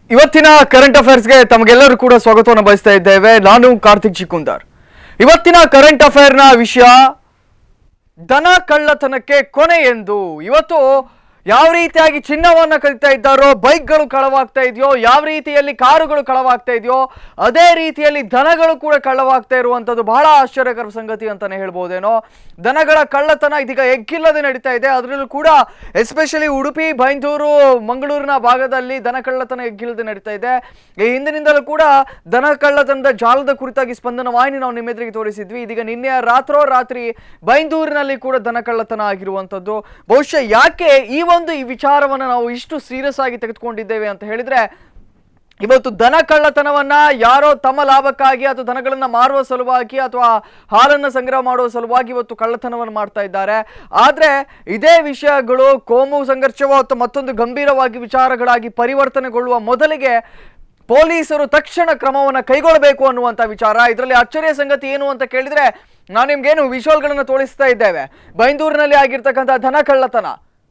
ಇವತ್ತಿನ ಕರೆಂಟ್ ಅಫೇರ್ಸ್ಗೆ ತಮಗೆಲ್ಲರೂ ಕೂಡ ಸ್ವಾಗತವನ್ನು ಬಯಸ್ತಾ ಇದ್ದೇವೆ ನಾನು ಕಾರ್ತಿಕ್ ಚಿಕ್ಕುಂದರ್ ಇವತ್ತಿನ ಕರೆಂಟ್ ಅಫೇರ್ನ ವಿಷಯ ದನ ಕಳ್ಳತನಕ್ಕೆ ಕೊನೆ ಎಂದು ಇವತ್ತು ಯಾವ ರೀತಿಯಾಗಿ ಚಿನ್ನವನ್ನ ಕದಿತಾ ಇದ್ದಾರೋ ಬೈಕ್ಗಳು ಕಳವಾಗ್ತಾ ಇದೆಯೋ ಯಾವ ರೀತಿಯಲ್ಲಿ ಕಾರುಗಳು ಕಳವಾಗ್ತಾ ಇದೆಯೋ ಅದೇ ರೀತಿಯಲ್ಲಿ ದನಗಳು ಕೂಡ ಕಳ್ಳವಾಗ್ತಾ ಇರುವಂಥದ್ದು ಬಹಳ ಆಶ್ಚರ್ಯಕರ ಸಂಗತಿ ಅಂತಾನೆ ಹೇಳ್ಬೋದೇನೋ ದನಗಳ ಕಳ್ಳತನ ಇದೀಗ ಎಗ್ಗಿಲ್ಲದೆ ನಡೀತಾ ಇದೆ ಅದರಲ್ಲೂ ಕೂಡ ಎಸ್ಪೆಷಲಿ ಉಡುಪಿ ಬೈಂದೂರು ಮಂಗಳೂರಿನ ಭಾಗದಲ್ಲಿ ದನ ಕಳ್ಳತನ ಎಗ್ಗಿಲ್ಲದೆ ನಡೀತಾ ಇದೆ ಈ ಹಿಂದಿನಿಂದಲೂ ಕೂಡ ದನ ಕಳ್ಳತನದ ಜಾಲದ ಕುರಿತಾಗಿ ಸ್ಪಂದನ ವಾಹಿನಿ ನಾವು ನಿಮ್ಮೆದುರಿಗೆ ತೋರಿಸಿದ್ವಿ ಇದೀಗ ನಿನ್ನೆ ರಾತ್ರೋ ರಾತ್ರಿ ಬೈಂದೂರಿನಲ್ಲಿ ಕೂಡ ದನ ಕಳ್ಳತನ ಆಗಿರುವಂಥದ್ದು ಬಹುಶಃ ಯಾಕೆ ಈ ಒಂದು ಈ ವಿಚಾರವನ್ನು ನಾವು ಇಷ್ಟು ಸೀರಿಯಸ್ ಆಗಿ ತೆಗೆದುಕೊಂಡಿದ್ದೇವೆ ಅಂತ ಹೇಳಿದ್ರೆ ಇವತ್ತು ದನ ಕಳ್ಳತನವನ್ನ ಯಾರೋ ತಮ್ಮ ಲಾಭಕ್ಕಾಗಿ ಅಥವಾ ದನಗಳನ್ನ ಮಾರುವ ಸಲುವಾಗಿ ಅಥವಾ ಹಾಲನ್ನ ಸಂಗ್ರಹ ಮಾಡುವ ಸಲುವಾಗಿ ಇವತ್ತು ಕಳ್ಳತನವನ್ನು ಮಾಡ್ತಾ ಇದ್ದಾರೆ ಆದ್ರೆ ಇದೇ ವಿಷಯಗಳು ಕೋಮು ಸಂಘರ್ಷವೋ ಅಥವಾ ಮತ್ತೊಂದು ಗಂಭೀರವಾಗಿ ವಿಚಾರಗಳಾಗಿ ಪರಿವರ್ತನೆಗೊಳ್ಳುವ ಮೊದಲಿಗೆ ಪೊಲೀಸರು ತಕ್ಷಣ ಕ್ರಮವನ್ನು ಕೈಗೊಳ್ಳಬೇಕು ಅನ್ನುವಂಥ ವಿಚಾರ ಇದರಲ್ಲಿ ಅಚ್ಚರಿಯ ಸಂಗತಿ ಏನು ಅಂತ ಕೇಳಿದ್ರೆ ನಾನು ನಿಮ್ಗೇನು ವಿಜುವಲ್ಗಳನ್ನು ತೋರಿಸ್ತಾ ಇದ್ದೇವೆ ಬೈಂದೂರಿನಲ್ಲಿ ಆಗಿರ್ತಕ್ಕಂಥ ದನ ಕಳ್ಳತನ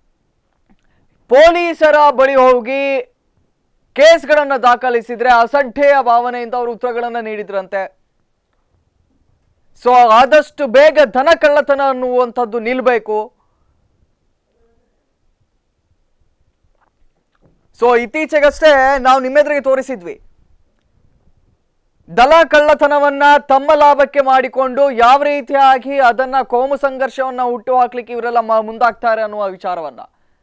ಪೊಲೀಸರ ಬಳಿ ಹೋಗಿ ಕೇಸ್ಗಳನ್ನು ದಾಖಲಿಸಿದ್ರೆ ಅಸಡ್ಡೆಯ ಭಾವನೆಯಿಂದ ಅವರು ಉತ್ತರಗಳನ್ನು ನೀಡಿದ್ರಂತೆ ಸೊ ಆದಷ್ಟು ಬೇಗ ದನ ಕಳ್ಳತನ ಅನ್ನುವಂಥದ್ದು ನಿಲ್ಬೇಕು ಸೊ ಇತ್ತೀಚೆಗಷ್ಟೇ ನಾವು ನಿಮ್ಮೆದುರಿಗೆ ತೋರಿಸಿದ್ವಿ ದನ ಕಳ್ಳತನವನ್ನ ತಮ್ಮ ಲಾಭಕ್ಕೆ ಮಾಡಿಕೊಂಡು ಯಾವ ರೀತಿಯಾಗಿ ಅದನ್ನ ಕೋಮು ಸಂಘರ್ಷವನ್ನ ಹುಟ್ಟು ಹಾಕ್ಲಿಕ್ಕೆ ಇವರೆಲ್ಲ ಮ- ಮುಂದಾಗ್ತಾರೆ ಅನ್ನುವ ವಿಚಾರವನ್ನ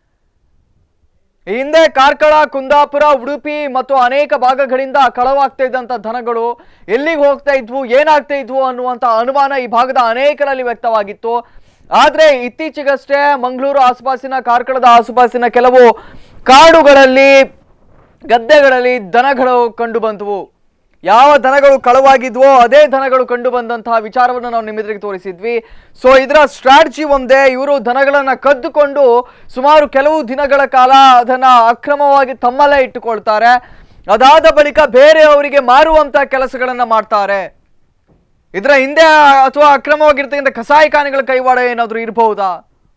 ಈ ಹಿಂದೆ ಕಾರ್ಕಳ ಕುಂದಾಪುರ ಉಡುಪಿ ಮತ್ತು ಅನೇಕ ಭಾಗಗಳಿಂದ ಕಳವಾಗ್ತಾ ಇದ್ದಂತ ದನಗಳು ಎಲ್ಲಿಗೆ ಹೋಗ್ತಾ ಇದ್ವು ಏನಾಗ್ತಾ ಇದ್ವು ಅನ್ನುವಂತ ಅನುಮಾನ ಈ ಭಾಗದ ಅನೇಕರಲ್ಲಿ ವ್ಯಕ್ತವಾಗಿತ್ತು ಆದ್ರೆ ಇತ್ತೀಚೆಗಷ್ಟೇ ಮಂಗಳೂರು ಆಸುಪಾಸಿನ ಕಾರ್ಕಳದ ಆಸುಪಾಸಿನ ಕೆಲವು ಕಾಡುಗಳಲ್ಲಿ ಗದ್ದೆಗಳಲ್ಲಿ ದನಗಳು ಕಂಡು ಬಂದವು ಯಾವ ದನಗಳು ಕಳವಾಗಿದ್ವೋ ಅದೇ ದನಗಳು ಕಂಡು ಬಂದಂತಹ ವಿಚಾರವನ್ನು ನಾವು ನಿಮ್ಮೆದುರಿಗೆ ತೋರಿಸಿದ್ವಿ ಸೊ ಇದರ ಸ್ಟ್ರಾಟಜಿ ಒಂದೇ ಇವರು ದನಗಳನ್ನ ಕದ್ದುಕೊಂಡು ಸುಮಾರು ಕೆಲವು ದಿನಗಳ ಕಾಲ ಅದನ್ನ ಅಕ್ರಮವಾಗಿ ತಮ್ಮಲ್ಲೇ ಇಟ್ಟುಕೊಳ್ತಾರೆ ಅದಾದ ಬಳಿಕ ಬೇರೆಯವರಿಗೆ ಮಾರುವಂತ ಕೆಲಸಗಳನ್ನ ಮಾಡ್ತಾರೆ ಇದರ ಹಿಂದೆ ಅಥವಾ ಅಕ್ರಮವಾಗಿರ್ತಕ್ಕಂಥ ಕಸಾಯಿಖಾನೆಗಳ ಕೈವಾಡ ಏನಾದರೂ ಇರಬಹುದಾ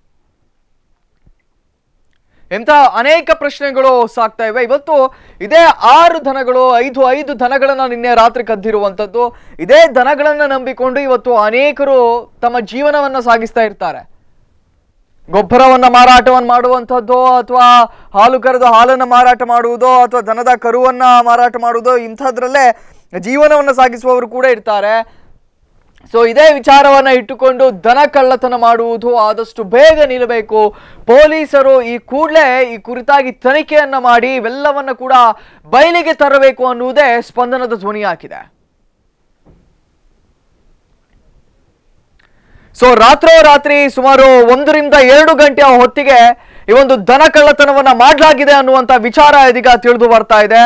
ಎಂಥ ಅನೇಕ ಪ್ರಶ್ನೆಗಳು ಸಾಕ್ತಾ ಇವೆ ಇವತ್ತು ಇದೇ ಆರು ದನಗಳು ಐದು ಐದು ದನಗಳನ್ನ ನಿನ್ನೆ ರಾತ್ರಿ ಕದ್ದಿರುವಂಥದ್ದು ಇದೇ ದನಗಳನ್ನ ನಂಬಿಕೊಂಡು ಇವತ್ತು ಅನೇಕರು ತಮ್ಮ ಜೀವನವನ್ನ ಸಾಗಿಸ್ತಾ ಇರ್ತಾರೆ ಗೊಬ್ಬರವನ್ನ ಮಾರಾಟವನ್ನು ಮಾಡುವಂಥದ್ದು ಅಥವಾ ಹಾಲು ಕರೆದು ಹಾಲನ್ನು ಮಾರಾಟ ಮಾಡುವುದೋ ಅಥವಾ ದನದ ಕರುವನ್ನ ಮಾರಾಟ ಮಾಡುವುದೋ ಇಂಥದ್ರಲ್ಲೇ ಜೀವನವನ್ನು ಸಾಗಿಸುವವರು ಕೂಡ ಇರ್ತಾರೆ ಸೊ ಇದೇ ವಿಚಾರವನ್ನ ಇಟ್ಟುಕೊಂಡು ದನ ಕಳ್ಳತನ ಮಾಡುವುದು ಆದಷ್ಟು ಬೇಗ ನಿಲ್ಲಬೇಕು ಪೊಲೀಸರು ಈ ಕೂಡಲೇ ಈ ಕುರಿತಾಗಿ ತನಿಖೆಯನ್ನ ಮಾಡಿ ಇವೆಲ್ಲವನ್ನ ಕೂಡ ಬಯಲಿಗೆ ತರಬೇಕು ಅನ್ನುವುದೇ ಸ್ಪಂದನದ ಧ್ವನಿ ಹಾಕಿದೆ ಸೊ ರಾತ್ರೋರಾತ್ರಿ ಸುಮಾರು ಒಂದರಿಂದ ಎರಡು ಗಂಟೆಯ ಹೊತ್ತಿಗೆ ಈ ಒಂದು ದನ ಕಳ್ಳತನವನ್ನ ಮಾಡಲಾಗಿದೆ ಅನ್ನುವಂತ ವಿಚಾರ ಇದೀಗ ತಿಳಿದು ಬರ್ತಾ ಇದೆ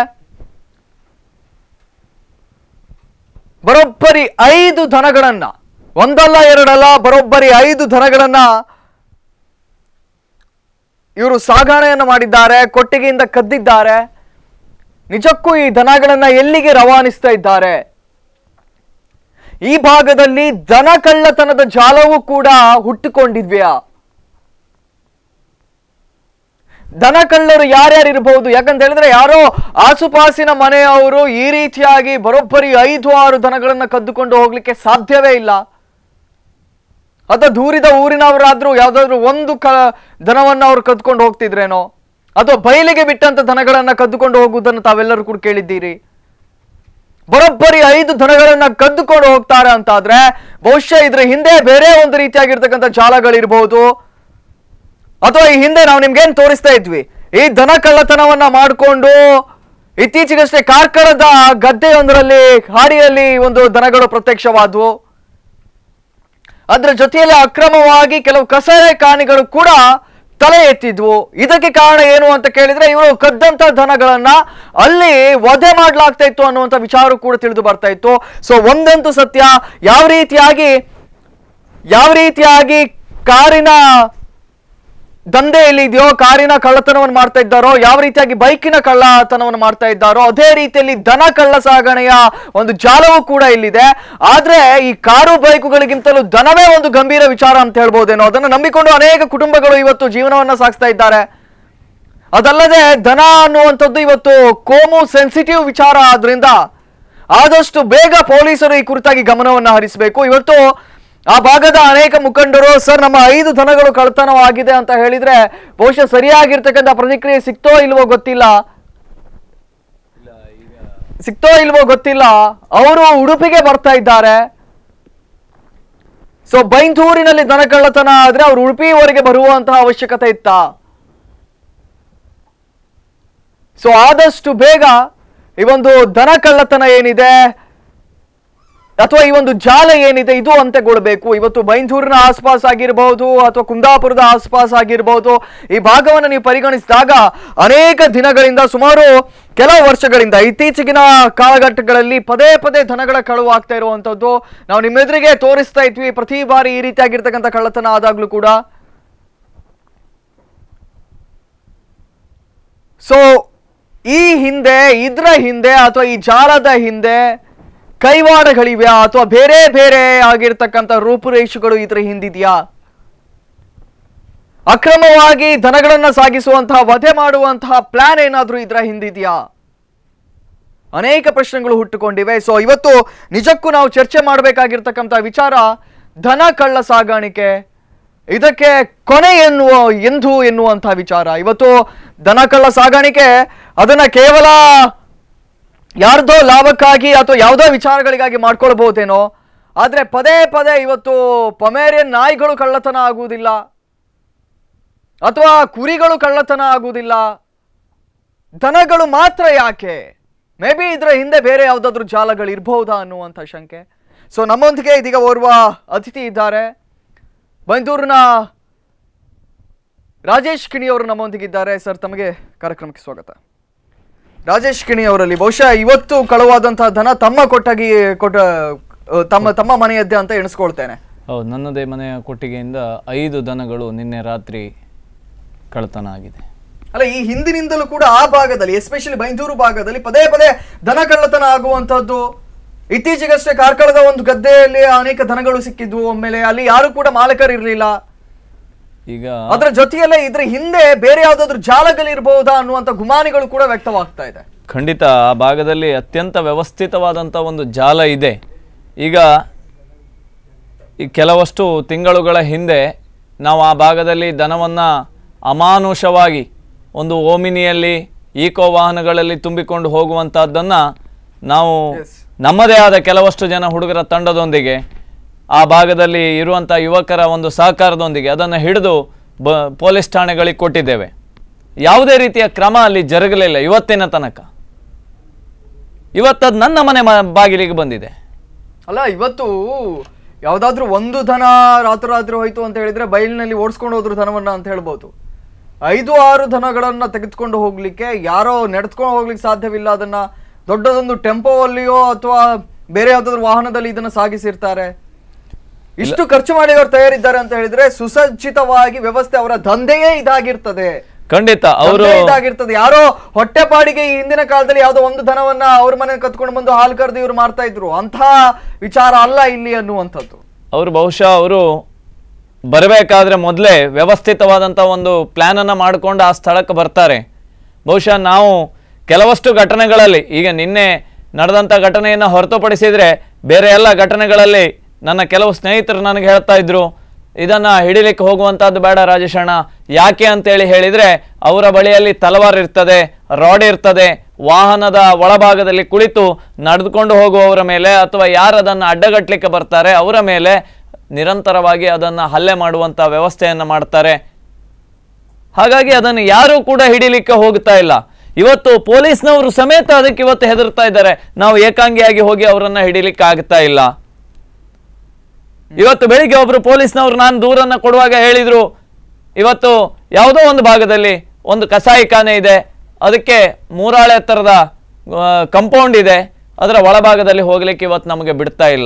ಬರೋಬ್ಬರಿ ಐದು ದನಗಳನ್ನ ಒಂದಲ್ಲ ಎರಡಲ್ಲ ಬರೋಬ್ಬರಿ ಐದು ದನಗಳನ್ನ ಇವರು ಸಾಗಣೆಯನ್ನು ಮಾಡಿದ್ದಾರೆ ಕೊಟ್ಟಿಗೆಯಿಂದ ಕದ್ದಿದ್ದಾರೆ ನಿಜಕ್ಕೂ ಈ ದನಗಳನ್ನ ಎಲ್ಲಿಗೆ ರವಾನಿಸ್ತಾ ಇದ್ದಾರೆ ಈ ಭಾಗದಲ್ಲಿ ದನ ಕಳ್ಳತನದ ಜಾಲವೂ ಕೂಡ ಹುಟ್ಟುಕೊಂಡಿದ್ವ್ಯಾ ದನ ಕಳ್ಳರು ಯಾರ್ಯಾರು ಇರಬಹುದು ಯಾಕಂತ ಹೇಳಿದ್ರೆ ಯಾರೋ ಆಸುಪಾಸಿನ ಮನೆಯವರು ಈ ರೀತಿಯಾಗಿ ಬರೋಬ್ಬರಿ ಐದು ಆರು ದನಗಳನ್ನ ಕದ್ದುಕೊಂಡು ಹೋಗ್ಲಿಕ್ಕೆ ಸಾಧ್ಯವೇ ಇಲ್ಲ ಅಥವಾ ದೂರಿದ ಊರಿನವರಾದ್ರೂ ಯಾವ್ದಾದ್ರು ಒಂದು ಕ ದನವನ್ನ ಅವ್ರು ಕದ್ಕೊಂಡು ಹೋಗ್ತಿದ್ರೇನೋ ಅಥವಾ ಬಯಲಿಗೆ ಬಿಟ್ಟಂತ ದನಗಳನ್ನ ಕದ್ದುಕೊಂಡು ಹೋಗುವುದನ್ನು ತಾವೆಲ್ಲರೂ ಕೂಡ ಕೇಳಿದ್ದೀರಿ ಬರೋಬ್ಬರಿ ಐದು ದನಗಳನ್ನ ಕದ್ದುಕೊಂಡು ಹೋಗ್ತಾರೆ ಅಂತಾದ್ರೆ ಬಹುಶಃ ಇದ್ರ ಹಿಂದೆ ಬೇರೆ ಒಂದು ರೀತಿಯಾಗಿರ್ತಕ್ಕಂಥ ಜಾಲಗಳಿರ್ಬಹುದು ಅಥವಾ ಈ ಹಿಂದೆ ನಾವು ನಿಮ್ಗೇನ್ ತೋರಿಸ್ತಾ ಇದ್ವಿ ಈ ದನ ಕಳ್ಳತನವನ್ನ ಮಾಡಿಕೊಂಡು ಇತ್ತೀಚೆಗಷ್ಟೇ ಕಾರ್ಕಳದ ಗದ್ದೆಯೊಂದರಲ್ಲಿ ಹಾಡಿಯಲ್ಲಿ ಒಂದು ದನಗಳು ಪ್ರತ್ಯಕ್ಷವಾದವು ಅದರ ಜೊತೆಯಲ್ಲಿ ಅಕ್ರಮವಾಗಿ ಕೆಲವು ಕಸಾಯ ಕಾಣಿಗಳು ಕೂಡ ತಲೆ ಎತ್ತಿದ್ವು ಇದಕ್ಕೆ ಕಾರಣ ಏನು ಅಂತ ಕೇಳಿದ್ರೆ ಇವರು ಕದ್ದಂತ ದನಗಳನ್ನ ಅಲ್ಲಿ ವಧೆ ಮಾಡ್ಲಾಗ್ತಾ ಇತ್ತು ಅನ್ನುವಂಥ ವಿಚಾರ ಕೂಡ ತಿಳಿದು ಬರ್ತಾ ಇತ್ತು ಸೊ ಒಂದಂತೂ ಸತ್ಯ ಯಾವ ರೀತಿಯಾಗಿ ಯಾವ ರೀತಿಯಾಗಿ ಕಾರಿನ ದಂಧೆ ಎಲ್ಲಿದೆಯೋ ಕಾರಿನ ಕಳ್ಳತನವನ್ನು ಮಾಡ್ತಾ ಇದ್ದಾರೋ ಯಾವ ರೀತಿಯಾಗಿ ಬೈಕಿನ ಕಳ್ಳತನವನ್ನು ಮಾಡ್ತಾ ಇದ್ದಾರೋ ಅದೇ ರೀತಿಯಲ್ಲಿ ದನ ಕಳ್ಳ ಸಾಗಣೆಯ ಒಂದು ಜಾಲವೂ ಕೂಡ ಇಲ್ಲಿದೆ ಆದ್ರೆ ಈ ಕಾರು ಬೈಕುಗಳಿಗಿಂತಲೂ ದನವೇ ಒಂದು ಗಂಭೀರ ವಿಚಾರ ಅಂತ ಹೇಳ್ಬೋದೇನೋ ಅದನ್ನು ನಂಬಿಕೊಂಡು ಅನೇಕ ಕುಟುಂಬಗಳು ಇವತ್ತು ಜೀವನವನ್ನ ಸಾಗಿಸ್ತಾ ಇದ್ದಾರೆ ಅದಲ್ಲದೆ ದನ ಅನ್ನುವಂಥದ್ದು ಇವತ್ತು ಕೋಮು ಸೆನ್ಸಿಟಿವ್ ವಿಚಾರ ಆದ್ರಿಂದ ಆದಷ್ಟು ಬೇಗ ಪೊಲೀಸರು ಈ ಕುರಿತಾಗಿ ಗಮನವನ್ನು ಹರಿಸಬೇಕು ಇವತ್ತು ಆ ಭಾಗದ ಅನೇಕ ಮುಖಂಡರು ಸರ್ ನಮ್ಮ ಐದು ದನಗಳು ಕಳ್ತನವಾಗಿದೆ ಅಂತ ಹೇಳಿದ್ರೆ ಬಹುಶಃ ಸರಿಯಾಗಿರ್ತಕ್ಕಂಥ ಪ್ರತಿಕ್ರಿಯೆ ಸಿಕ್ತೋ ಇಲ್ವೋ ಗೊತ್ತಿಲ್ಲ ಸಿಕ್ತೋ ಇಲ್ವೋ ಗೊತ್ತಿಲ್ಲ ಅವರು ಉಡುಪಿಗೆ ಬರ್ತಾ ಇದ್ದಾರೆ ಸೊ ಬೈಂದೂರಿನಲ್ಲಿ ದನ ಕಳ್ಳತನ ಆದ್ರೆ ಅವ್ರು ಉಡುಪಿವರೆಗೆ ಬರುವಂತಹ ಅವಶ್ಯಕತೆ ಇತ್ತಾ ಸೊ ಆದಷ್ಟು ಬೇಗ ಈ ಒಂದು ದನ ಕಳ್ಳತನ ಏನಿದೆ ಅಥವಾ ಈ ಒಂದು ಜಾಲ ಏನಿದೆ ಇದು ಅಂತ್ಯಗೊಳ್ಬೇಕು ಇವತ್ತು ಬೈಂದೂರಿನ ಆಸ್ಪಾಸ್ ಆಗಿರಬಹುದು ಅಥವಾ ಕುಂದಾಪುರದ ಆಸ್ಪಾಸ್ ಆಗಿರಬಹುದು ಈ ಭಾಗವನ್ನು ನೀವು ಪರಿಗಣಿಸಿದಾಗ ಅನೇಕ ದಿನಗಳಿಂದ ಸುಮಾರು ಕೆಲವು ವರ್ಷಗಳಿಂದ ಇತ್ತೀಚೆಗಿನ ಕಾಲಘಟ್ಟಗಳಲ್ಲಿ ಪದೇ ಪದೇ ದನಗಳ ಕಳುವು ಆಗ್ತಾ ಇರುವಂತದ್ದು ನಾವು ನಿಮ್ಮೆದುರಿಗೆ ತೋರಿಸ್ತಾ ಇದ್ವಿ ಪ್ರತಿ ಬಾರಿ ಈ ರೀತಿಯಾಗಿರ್ತಕ್ಕಂಥ ಕಳ್ಳತನ ಆದಾಗ್ಲೂ ಕೂಡ ಸೊ ಈ ಹಿಂದೆ ಇದ್ರ ಹಿಂದೆ ಅಥವಾ ಈ ಜಾಲದ ಹಿಂದೆ ಕೈವಾಡಗಳಿವೆಯಾ ಅಥವಾ ಬೇರೆ ಬೇರೆ ಆಗಿರ್ತಕ್ಕಂಥ ರೂಪುರೇಷೆಗಳು ಇದ್ರ ಹಿಂದಿದೆಯಾ ಅಕ್ರಮವಾಗಿ ದನಗಳನ್ನ ಸಾಗಿಸುವಂತಹ ವಧೆ ಮಾಡುವಂತಹ ಪ್ಲಾನ್ ಏನಾದ್ರೂ ಇದ್ರ ಹಿಂದಿದೆಯಾ ಅನೇಕ ಪ್ರಶ್ನೆಗಳು ಹುಟ್ಟುಕೊಂಡಿವೆ ಸೊ ಇವತ್ತು ನಿಜಕ್ಕೂ ನಾವು ಚರ್ಚೆ ಮಾಡಬೇಕಾಗಿರ್ತಕ್ಕಂಥ ವಿಚಾರ ದನ ಕಳ್ಳ ಸಾಗಾಣಿಕೆ ಇದಕ್ಕೆ ಕೊನೆ ಎನ್ನುವ ಎಂದು ಎನ್ನುವಂತಹ ವಿಚಾರ ಇವತ್ತು ದನ ಕಳ್ಳ ಸಾಗಾಣಿಕೆ ಅದನ್ನ ಕೇವಲ ಯಾರ್ದೋ ಲಾಭಕ್ಕಾಗಿ ಅಥವಾ ಯಾವುದೋ ವಿಚಾರಗಳಿಗಾಗಿ ಮಾಡ್ಕೊಳ್ಬಹುದೇನೋ ಆದ್ರೆ ಪದೇ ಪದೇ ಇವತ್ತು ಪಮೇರಿಯನ್ ನಾಯಿಗಳು ಕಳ್ಳತನ ಆಗುವುದಿಲ್ಲ ಅಥವಾ ಕುರಿಗಳು ಕಳ್ಳತನ ಆಗುವುದಿಲ್ಲ ದನಗಳು ಮಾತ್ರ ಯಾಕೆ ಮೇ ಬಿ ಇದರ ಹಿಂದೆ ಬೇರೆ ಯಾವುದಾದ್ರೂ ಜಾಲಗಳು ಇರಬಹುದಾ ಅನ್ನುವಂಥ ಶಂಕೆ ಸೊ ನಮ್ಮೊಂದಿಗೆ ಇದೀಗ ಓರ್ವ ಅತಿಥಿ ಇದ್ದಾರೆ ಬೈಂದೂರಿನ ರಾಜೇಶ್ ಕಿಣಿ ಅವರು ನಮ್ಮೊಂದಿಗಿದ್ದಾರೆ ಸರ್ ತಮಗೆ ಕಾರ್ಯಕ್ರಮಕ್ಕೆ ಸ್ವಾಗತ ರಾಜೇಶ್ ಕಿಣಿ ಅವರಲ್ಲಿ ಬಹುಶಃ ಇವತ್ತು ಕಳುವಾದಂತಹ ಧನ ತಮ್ಮ ಕೊಟ್ಟಾಗಿ ಕೊಟ್ಟ ಅಹ್, ತಮ್ಮ ತಮ್ಮ ಮನೆಯದ್ದೇ ಅಂತ ಎಣಿಸ್ಕೊಳ್ತೇನೆ ಹೌದು ನನ್ನದೇ ಮನೆಯ ಕೊಟ್ಟಿಗೆಯಿಂದ ಐದು ದನಗಳು ನಿನ್ನೆ ರಾತ್ರಿ ಕಳ್ಳತನ ಆಗಿದೆ ಅಲ್ಲ ಈ ಹಿಂದಿನಿಂದಲೂ ಕೂಡ ಆ ಭಾಗದಲ್ಲಿ ಎಸ್ಪೆಷಲಿ ಬೈಂದೂರು ಭಾಗದಲ್ಲಿ ಪದೇ ಪದೇ ದನ ಕಳ್ಳತನ ಆಗುವಂತದ್ದು ಇತ್ತೀಚೆಗಷ್ಟೇ ಕಾರ್ಕಳದ ಒಂದು ಗದ್ದೆಯಲ್ಲಿ ಅನೇಕ ದನಗಳು ಸಿಕ್ಕಿದ್ವು ಒಮ್ಮೆಲೆ ಅಲ್ಲಿ ಯಾರು ಕೂಡ ಮಾಲಕರಿರ್ಲಿಲ್ಲ ಈಗ ಅದರ ಜೊತೆಯಲ್ಲೇ ಇದ್ರ ಹಿಂದೆ ಬೇರೆ ಯಾವ್ದಾದ್ರು ಜಾಲಗಳಿರ್ಬಹುದಾ ಅನ್ನುವಂತ ಗುಮಾನಿಗಳು ಕೂಡ ವ್ಯಕ್ತವಾಗ್ತಾ ಇದೆ ಖಂಡಿತ ಆ ಭಾಗದಲ್ಲಿ ಅತ್ಯಂತ ವ್ಯವಸ್ಥಿತವಾದಂಥ ಒಂದು ಜಾಲ ಇದೆ ಈಗ ಈ ಕೆಲವಷ್ಟು ತಿಂಗಳುಗಳ ಹಿಂದೆ ನಾವು ಆ ಭಾಗದಲ್ಲಿ ದನವನ್ನು ಅಮಾನುಷವಾಗಿ ಒಂದು ಓಮಿನಿಯಲ್ಲಿ ಈಕೋ ವಾಹನಗಳಲ್ಲಿ ತುಂಬಿಕೊಂಡು ಹೋಗುವಂಥದ್ದನ್ನು ನಾವು Yes. ನಮ್ಮದೇ ಆದ ಕೆಲವಷ್ಟು ಜನ ಹುಡುಗರ ತಂಡದೊಂದಿಗೆ ಆ ಭಾಗದಲ್ಲಿ ಇರುವಂಥ ಯುವಕರ ಒಂದು ಸಹಕಾರದೊಂದಿಗೆ ಅದನ್ನು ಹಿಡಿದು ಬ ಪೊಲೀಸ್ ಠಾಣೆಗಳಿಗೆ ಕೊಟ್ಟಿದ್ದೇವೆ ಯಾವುದೇ ರೀತಿಯ ಕ್ರಮ ಅಲ್ಲಿ ಜರುಗಲಿಲ್ಲ ಇವತ್ತಿನ ತನಕ ಇವತ್ತದು ನನ್ನ ಮನೆ ಮ- ಬಾಗಿಲಿಗೆ ಬಂದಿದೆ ಅಲ್ಲ ಇವತ್ತು ಯಾವ್ದಾದ್ರು ಒಂದು ದನ ರಾತ್ರೋರಾತ್ರಿ ಹೋಯ್ತು ಅಂತ ಹೇಳಿದ್ರೆ ಬಯಲಿನಲ್ಲಿ ಓಡಿಸ್ಕೊಂಡು ಹೋದ್ರು ದನವನ್ನ ಅಂತ ಹೇಳ್ಬೋದು ಐದು ಆರು ದನಗಳನ್ನ ತೆಗೆದುಕೊಂಡು ಹೋಗ್ಲಿಕ್ಕೆ ಯಾರೋ ನಡೆದುಕೊಂಡು ಹೋಗ್ಲಿಕ್ಕೆ ಸಾಧ್ಯವಿಲ್ಲ ಅದನ್ನ ದೊಡ್ಡದೊಂದು ಟೆಂಪೋ ಅಲ್ಲಿಯೋ ಅಥವಾ ಬೇರೆ ಯಾವ್ದಾದ್ರು ವಾಹನದಲ್ಲಿ ಇದನ್ನ ಸಾಗಿಸಿರ್ತಾರೆ ಇಷ್ಟು ಖರ್ಚು ಮಾಡಿ ಅವರು ತಯಾರಿದ್ದಾರೆ ಅಂತ ಹೇಳಿದ್ರೆ ಸುಸಜ್ಜಿತವಾಗಿ ವ್ಯವಸ್ಥೆ ಅವರ ದಂಧೆಯೇ ಇದಾಗಿರ್ತದೆ ಖಂಡಿತ ಅವರು ದಂಧೆ ಇದಾಗಿರ್ತದೆ ಯಾರೋ ಹೊಟ್ಟೆಪಾಡಿಗೆ ಈ ಹಿಂದಿನ ಕಾಲದಲ್ಲಿ ಯಾವ್ದೋ ಒಂದು ದನವನ್ನ ಅವ್ರ ಮನೆ ಕತ್ಕೊಂಡು ಬಂದು ಹಾಲು ಕರೆದು ಇವ್ರು ಮಾಡ್ತಾ ಇದ್ರು ಅಂತ ವಿಚಾರ ಅಲ್ಲ ಇಲ್ಲಿ ಅನ್ನುವಂಥದ್ದು ಅವರು ಬಹುಶಃ ಅವರು ಬರಬೇಕಾದ್ರೆ ಮೊದಲೇ ವ್ಯವಸ್ಥಿತವಾದಂಥ ಒಂದು ಪ್ಲ್ಯಾನನ್ನು ಮಾಡಿಕೊಂಡು ಆ ಸ್ಥಳಕ್ಕೆ ಬರ್ತಾರೆ ಬಹುಶಃ ನಾವು ಕೆಲವಷ್ಟು ಘಟನೆಗಳಲ್ಲಿ ಈಗ ನಿನ್ನೆ ನಡೆದಂಥ ಘಟನೆಯನ್ನು ಹೊರತುಪಡಿಸಿದರೆ ಬೇರೆ ಎಲ್ಲ ಘಟನೆಗಳಲ್ಲಿ ನನ್ನ ಕೆಲವು ಸ್ನೇಹಿತರು ನನಗೆ ಹೇಳ್ತಾ ಇದ್ರು ಇದನ್ನು ಹಿಡಿಲಿಕ್ಕೆ ಹೋಗುವಂಥದ್ದು ಬೇಡ ರಾಜೇಶಣ್ಣ ಯಾಕೆ ಅಂತೇಳಿ ಹೇಳಿದರೆ ಅವರ ಬಳಿಯಲ್ಲಿ ತಲವಾರ್ ಇರ್ತದೆ ರಾಡ್ ಇರ್ತದೆ ವಾಹನದ ಒಳಭಾಗದಲ್ಲಿ ಕುಳಿತು ನಡೆದುಕೊಂಡು ಹೋಗುವವರ ಮೇಲೆ ಅಥವಾ ಯಾರು ಅದನ್ನು ಅಡ್ಡಗಟ್ಟಲಿಕ್ಕೆ ಬರ್ತಾರೆ ಅವರ ಮೇಲೆ ನಿರಂತರವಾಗಿ ಅದನ್ನು ಹಲ್ಲೆ ಮಾಡುವಂಥ ವ್ಯವಸ್ಥೆಯನ್ನು ಮಾಡ್ತಾರೆ ಹಾಗಾಗಿ ಅದನ್ನು ಯಾರೂ ಕೂಡ ಹಿಡಿಲಿಕ್ಕೆ ಹೋಗ್ತಾ ಇಲ್ಲ ಇವತ್ತು ಪೊಲೀಸ್ನವರು ಸಮೇತ ಅದಕ್ಕೆ ಇವತ್ತು ಹೆದರ್ತಾ ಇದ್ದಾರೆ ನಾವು ಏಕಾಂಗಿಯಾಗಿ ಹೋಗಿ ಅವರನ್ನ ಹಿಡಿಲಿಕ್ಕೆ ಆಗ್ತಾ ಇಲ್ಲ ಇವತ್ತು ಬೆಳಿಗ್ಗೆ ಒಬ್ರು ಪೊಲೀಸ್ನವರು ನಾನು ದೂರನ್ನ ಕೊಡುವಾಗ ಹೇಳಿದ್ರು ಇವತ್ತು ಯಾವುದೋ ಒಂದು ಭಾಗದಲ್ಲಿ ಒಂದು ಕಸಾಯಿಖಾನೆ ಇದೆ ಅದಕ್ಕೆ ಮೂರಾಳೆ ಎತ್ತರದ ಕಂಪೌಂಡ್ ಇದೆ ಅದರ ಒಳಭಾಗದಲ್ಲಿ ಹೋಗ್ಲಿಕ್ಕೆ ಇವತ್ತು ನಮಗೆ ಬಿಡ್ತಾ ಇಲ್ಲ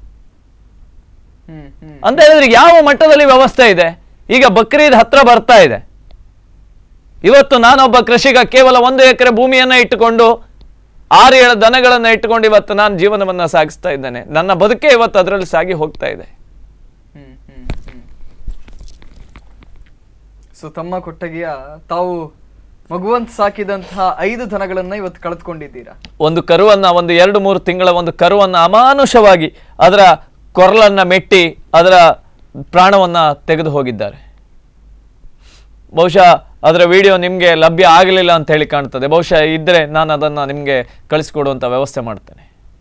ಹ್ಮ್ ಹ್ಮ್ ಅಂತ ಹೇಳಿದ್ರೆ ಯಾವ ಮಟ್ಟದಲ್ಲಿ ವ್ಯವಸ್ಥೆ ಇದೆ ಈಗ ಬಕ್ರೀದ್ ಹತ್ರ ಬರ್ತಾ ಇದೆ ಇವತ್ತು ನಾನೊಬ್ಬ ಕೃಷಿಕ ಕೇವಲ ಒಂದು ಎಕರೆ ಭೂಮಿಯನ್ನ ಇಟ್ಟುಕೊಂಡು ಆರು ಏಳು ದನಗಳನ್ನ ಇಟ್ಟುಕೊಂಡು ಇವತ್ತು ನಾನು ಜೀವನವನ್ನ ಸಾಗಿಸ್ತಾ ಇದ್ದೇನೆ ನನ್ನ ಬದುಕೆ ಇವತ್ತು ಅದರಲ್ಲಿ ಸಾಗಿ ಹೋಗ್ತಾ ಇದೆ ಹ್ಮ್ ಹ್ಮ್ ಹ್ಮ್ ಸೊ ತಮ್ಮ ಕೊಟ್ಟಗಿಯ ತಾವು ಮಗುವಂತ ಸಾಕಿದಂತಹ ಐದು ದನಗಳನ್ನ ಇವತ್ತು ಕಳೆದುಕೊಂಡಿದ್ದೀರಾ ಒಂದು ಕರುವನ್ನ ಒಂದು ಎರಡು ಮೂರು ತಿಂಗಳ ಒಂದು ಕರುವನ್ನ ಅಮಾನುಷವಾಗಿ ಅದರ ಕೊರಲನ್ನ ಮೆಟ್ಟಿ ಅದರ ಪ್ರಾಣವನ್ನ ತೆಗೆದು ಹೋಗಿದ್ದಾರೆ ಬಹುಶಃ ಅದರ ವಿಡಿಯೋ ನಿಮಗೆ ಲಭ್ಯ ಆಗಲಿಲ್ಲ ಅಂತ ಹೇಳಿ ಕಾಣ್ತದೆ ಬಹುಶಃ ಇದ್ರೆ ನಾನು ಅದನ್ನ ನಿಮಗೆ ಕಳಿಸ್ಕೊಡುವಂತ ವ್ಯವಸ್ಥೆ ಮಾಡ್ತೇನೆ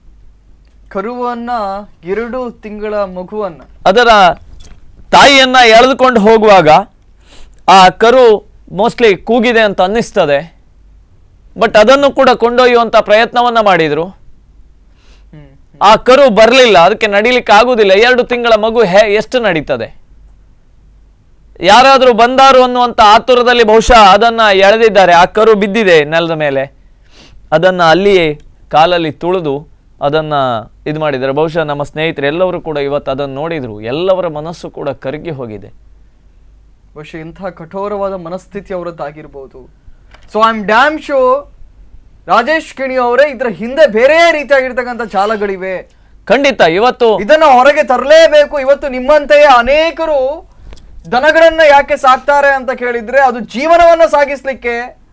ಕರುವನ್ನ ಎರಡು ತಿಂಗಳ ಮಗುವನ್ನ ಅದರ ತಾಯಿಯನ್ನ ಎಳೆದುಕೊಂಡು ಹೋಗುವಾಗ ಆ ಕರು ಮೋಸ್ಟ್ಲಿ ಕೂಗಿದೆ ಅಂತ ಅನ್ನಿಸ್ತದೆ ಬಟ್ ಅದನ್ನು ಕೂಡ ಕೊಂಡೊಯ್ಯುವಂತ ಪ್ರಯತ್ನವನ್ನ ಮಾಡಿದ್ರು ಹ್ಮ್ ಆ ಕರು ಬರಲಿಲ್ಲ ಅದಕ್ಕೆ ನಡಿಲಿಕ್ಕೆ ಆಗುದಿಲ್ಲ ಎರಡು ತಿಂಗಳ ಮಗು ಹೇ ಎಷ್ಟು ನಡೀತದೆ ಯಾರಾದರೂ ಬಂದಾರು ಅನ್ನುವಂಥ ಆತುರದಲ್ಲಿ ಬಹುಶಃ ಅದನ್ನ ಎಳೆದಿದ್ದಾರೆ ಆ ಕರು ಬಿದ್ದಿದೆ ನೆಲದ ಮೇಲೆ ಅದನ್ನ ಅಲ್ಲಿಯೇ ಕಾಲಲ್ಲಿ ತುಳಿದು ಅದನ್ನ ಇದು ಮಾಡಿದ್ದಾರೆ ಬಹುಶಃ ನಮ್ಮ ಸ್ನೇಹಿತರು ಎಲ್ಲರೂ ಕೂಡ ಇವತ್ತು ಅದನ್ನು ನೋಡಿದ್ರು ಎಲ್ಲವರ ಮನಸ್ಸು ಕೂಡ ಕರಗಿ ಹೋಗಿದೆ ಬಹುಶಃ ಇಂತಹ ಕಠೋರವಾದ ಮನಸ್ಥಿತಿ ಅವರದ್ದಾಗಿರ್ಬೋದು so I am damn sure Rajesh Kini ಅವರೇ ಇದರ ಹಿಂದೆ ಬೇರೆ ರೀತಿಯಾಗಿರ್ತಕ್ಕಂಥ ಚಾಲಗಳಿವೆ ಖಂಡಿತ ಇವತ್ತು ಇದನ್ನ ಹೊರಗೆ ತರಲೇಬೇಕು ಇವತ್ತು ನಿಮ್ಮಂತೆಯೇ ಅನೇಕರು ದನಗಳನ್ನ ಯಾಕೆ ಸಾಕ್ತಾರೆ ಅಂತ ಕೇಳಿದ್ರೆ ಅದು ಜೀವನವನ್ನ ಸಾಗಿಸ್ಲಿಕ್ಕೆ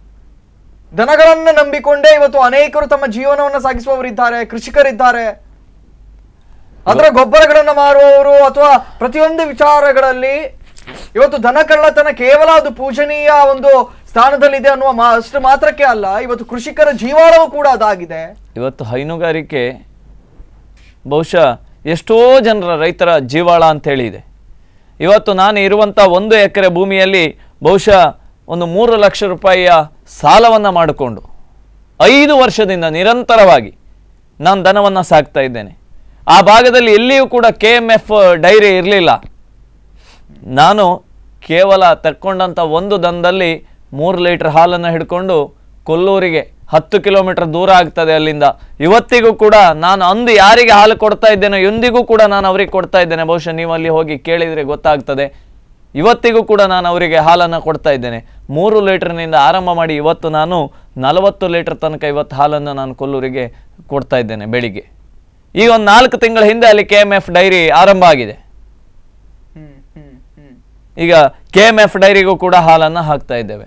ದನಗಳನ್ನ ನಂಬಿಕೊಂಡೇ ಇವತ್ತು ಅನೇಕರು ತಮ್ಮ ಜೀವನವನ್ನ ಸಾಗಿಸುವವರಿದ್ದಾರೆ ಕೃಷಿಕರಿದ್ದಾರೆ ಅದರ ಗೊಬ್ಬರಗಳನ್ನ ಮಾರುವವರು ಅಥವಾ ಪ್ರತಿಯೊಂದು ವಿಚಾರಗಳಲ್ಲಿ ಇವತ್ತು ದನ ಕಳ್ಳತನ ಕೇವಲ ಅದು ಪೂಜನೀಯ ಒಂದು ಸ್ಥಾನದಲ್ಲಿದೆ ಅನ್ನುವ ಮಾ- ಅಷ್ಟು ಮಾತ್ರಕ್ಕೆ ಅಲ್ಲ ಇವತ್ತು ಕೃಷಿಕರ ಜೀವಾಳವೂ ಕೂಡ ಅದಾಗಿದೆ ಇವತ್ತು ಹೈನುಗಾರಿಕೆ ಬಹುಶಃ ಎಷ್ಟೋ ಜನರ ರೈತರ ಜೀವಾಳ ಅಂತೇಳಿ ಇದೆ ಇವತ್ತು ನಾನು ಇರುವಂಥ ಒಂದು ಎಕರೆ ಭೂಮಿಯಲ್ಲಿ ಬಹುಶಃ ಒಂದು ಮೂರು ಲಕ್ಷ ರೂಪಾಯಿಯ ಸಾಲವನ್ನು ಮಾಡಿಕೊಂಡು ಐದು ವರ್ಷದಿಂದ ನಿರಂತರವಾಗಿ ನಾನು ದನವನ್ನು ಸಾಕ್ತಾ ಇದ್ದೇನೆ ಆ ಭಾಗದಲ್ಲಿ ಎಲ್ಲಿಯೂ ಕೂಡ ಕೆ ಎಮ್ ಎಫ್ ಡೈರಿ ಇರಲಿಲ್ಲ ನಾನು ಕೇವಲ ತಕ್ಕೊಂಡಂಥ ಒಂದು ದನದಲ್ಲಿ ಮೂರು ಲೀಟರ್ ಹಾಲನ್ನು ಹಿಡ್ಕೊಂಡು ಕೊಲ್ಲೂರಿಗೆ ಹತ್ತು ಕಿಲೋಮೀಟರ್ ದೂರ ಆಗ್ತದೆ ಅಲ್ಲಿಂದ ಇವತ್ತಿಗೂ ಕೂಡ ನಾನು ಅಂದು ಯಾರಿಗೆ ಹಾಲು ಕೊಡ್ತಾ ಇದ್ದೇನೋ ಎಂದಿಗೂ ಕೂಡ ನಾನು ಅವರಿಗೆ ಕೊಡ್ತಾ ಇದ್ದೇನೆ ಬಹುಶಃ ನೀವು ಅಲ್ಲಿ ಹೋಗಿ ಕೇಳಿದರೆ ಗೊತ್ತಾಗ್ತದೆ ಇವತ್ತಿಗೂ ಕೂಡ ನಾನು ಅವರಿಗೆ ಹಾಲನ್ನು ಕೊಡ್ತಾ ಇದ್ದೇನೆ ಮೂರು ಲೀಟರ್ನಿಂದ ಆರಂಭ ಮಾಡಿ ಇವತ್ತು ನಾನು ನಲವತ್ತು ಲೀಟರ್ ತನಕ ಇವತ್ತು ಹಾಲನ್ನು ನಾನು ಕೊಲ್ಲೂರಿಗೆ ಕೊಡ್ತಾ ಇದ್ದೇನೆ ಬೆಳಿಗ್ಗೆ ಈಗ ಒಂದು ನಾಲ್ಕು ತಿಂಗಳ ಹಿಂದೆ ಅಲ್ಲಿ ಕೆ ಎಮ್ ಎಫ್ ಡೈರಿ ಆರಂಭ ಆಗಿದೆ ಹ್ಮ್ ಹ್ಮ್ ಹ್ಮ್ ಈಗ ಕೆ ಎಮ್ ಎಫ್ ಡೈರಿಗೂ ಕೂಡ ಹಾಲನ್ನು ಹಾಕ್ತಾ ಇದ್ದೇವೆ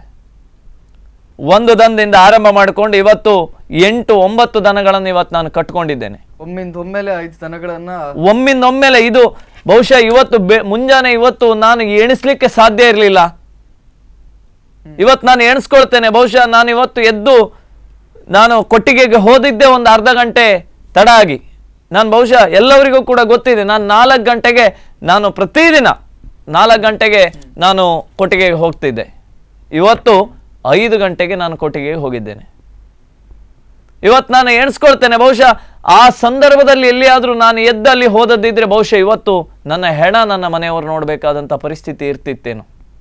ಒಂದು ದನದಿಂದ ಆರಂಭ ಮಾಡಿಕೊಂಡು ಇವತ್ತು ಎಂಟು ಒಂಬತ್ತು ದನಗಳನ್ನು ಇವತ್ತು ನಾನು ಕಟ್ಕೊಂಡಿದ್ದೇನೆ ಒಮ್ಮಿಂದ ಒಮ್ಮೆಲೆ ಐದು ದನಗಳನ್ನ ಒಮ್ಮಿಂದೊಮ್ಮೆಲೆ ಇದು ಬಹುಶಃ ಇವತ್ತು ಬೆ ಮುಂಜಾನೆ ಇವತ್ತು ನಾನು ಎಣಿಸ್ಲಿಕ್ಕೆ ಸಾಧ್ಯ ಇರಲಿಲ್ಲ ಇವತ್ತು ನಾನು ಎಣಿಸ್ಕೊಳ್ತೇನೆ ಬಹುಶಃ ನಾನು ಇವತ್ತು ಎದ್ದು ನಾನು ಕೊಟ್ಟಿಗೆಗೆ ಹೋದಿದ್ದೆ ಒಂದು ಅರ್ಧ ಗಂಟೆ ತಡ ಆಗಿ ನಾನು ಬಹುಶಃ ಎಲ್ಲವರಿಗೂ ಕೂಡ ಗೊತ್ತಿದೆ ನಾನು ನಾಲ್ಕು ಗಂಟೆಗೆ ನಾನು ಪ್ರತಿದಿನ ನಾಲ್ಕು ಗಂಟೆಗೆ ನಾನು ಕೊಟ್ಟಿಗೆಗೆ ಹೋಗ್ತಿದ್ದೆ ಇವತ್ತು ಐದು ಗಂಟೆಗೆ ನಾನು ಕೊಟ್ಟಿಗೆಗೆ ಹೋಗಿದ್ದೇನೆ ಇವತ್ತು ನಾನು ಎಣಿಸ್ಕೊಳ್ತೇನೆ ಬಹುಶಃ ಆ ಸಂದರ್ಭದಲ್ಲಿ ಎಲ್ಲಿಯಾದರೂ ನಾನು ಎದ್ದಲ್ಲಿ ಹೋದದ್ದಿದ್ರೆ ಬಹುಶಃ ಇವತ್ತು ನನ್ನ ಹೆಣ ನನ್ನ ಮನೆಯವರು ನೋಡಬೇಕಾದಂಥ ಪರಿಸ್ಥಿತಿ ಇರ್ತಿತ್ತೇನು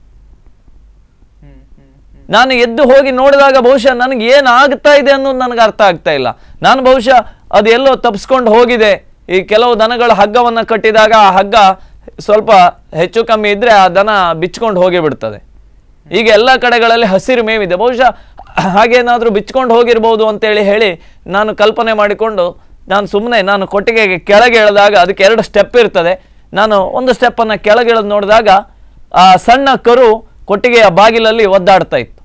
ಹ್ಮ್ ಹ್ಮ್ ನಾನು ಎದ್ದು ಹೋಗಿ ನೋಡಿದಾಗ ಬಹುಶಃ ನನಗೆ ಏನು ಆಗ್ತಾ ಇದೆ ಅನ್ನೋದು ನನಗೆ ಅರ್ಥ ಆಗ್ತಾ ಇಲ್ಲ ನಾನು ಬಹುಶಃ ಅದು ಎಲ್ಲೋ ತಪ್ಪಿಸ್ಕೊಂಡು ಹೋಗಿದೆ ಈ ಕೆಲವು ದನಗಳ ಹಗ್ಗವನ್ನು ಕಟ್ಟಿದಾಗ ಆ ಹಗ್ಗ ಸ್ವಲ್ಪ ಹೆಚ್ಚು ಕಮ್ಮಿ ಇದ್ರೆ ಆ ದನ ಬಿಚ್ಕೊಂಡು ಹೋಗಿ ಬಿಡ್ತದೆ ಈಗ ಎಲ್ಲ ಕಡೆಗಳಲ್ಲಿ ಹಸಿರು ಮೇವಿದೆ ಬಹುಶಃ ಹಾಗೇನಾದರೂ ಬಿಚ್ಕೊಂಡು ಹೋಗಿರ್ಬೋದು ಅಂತೇಳಿ ಹೇಳಿ ನಾನು ಕಲ್ಪನೆ ಮಾಡಿಕೊಂಡು ನಾನು ಸುಮ್ಮನೆ ನಾನು ಕೊಟ್ಟಿಗೆಗೆ ಕೆಳಗೆ ಇಳಿದಾಗ ಅದಕ್ಕೆ ಎರಡು ಸ್ಟೆಪ್ ಇರ್ತದೆ ನಾನು ಒಂದು ಸ್ಟೆಪ್ಪನ್ನು ಕೆಳಗೆ ಇಳಿದು ನೋಡಿದಾಗ ಆ ಸಣ್ಣ ಕರು ಕೊಟ್ಟಿಗೆಯ ಬಾಗಿಲಲ್ಲಿ ಒದ್ದಾಡ್ತಾ ಇತ್ತು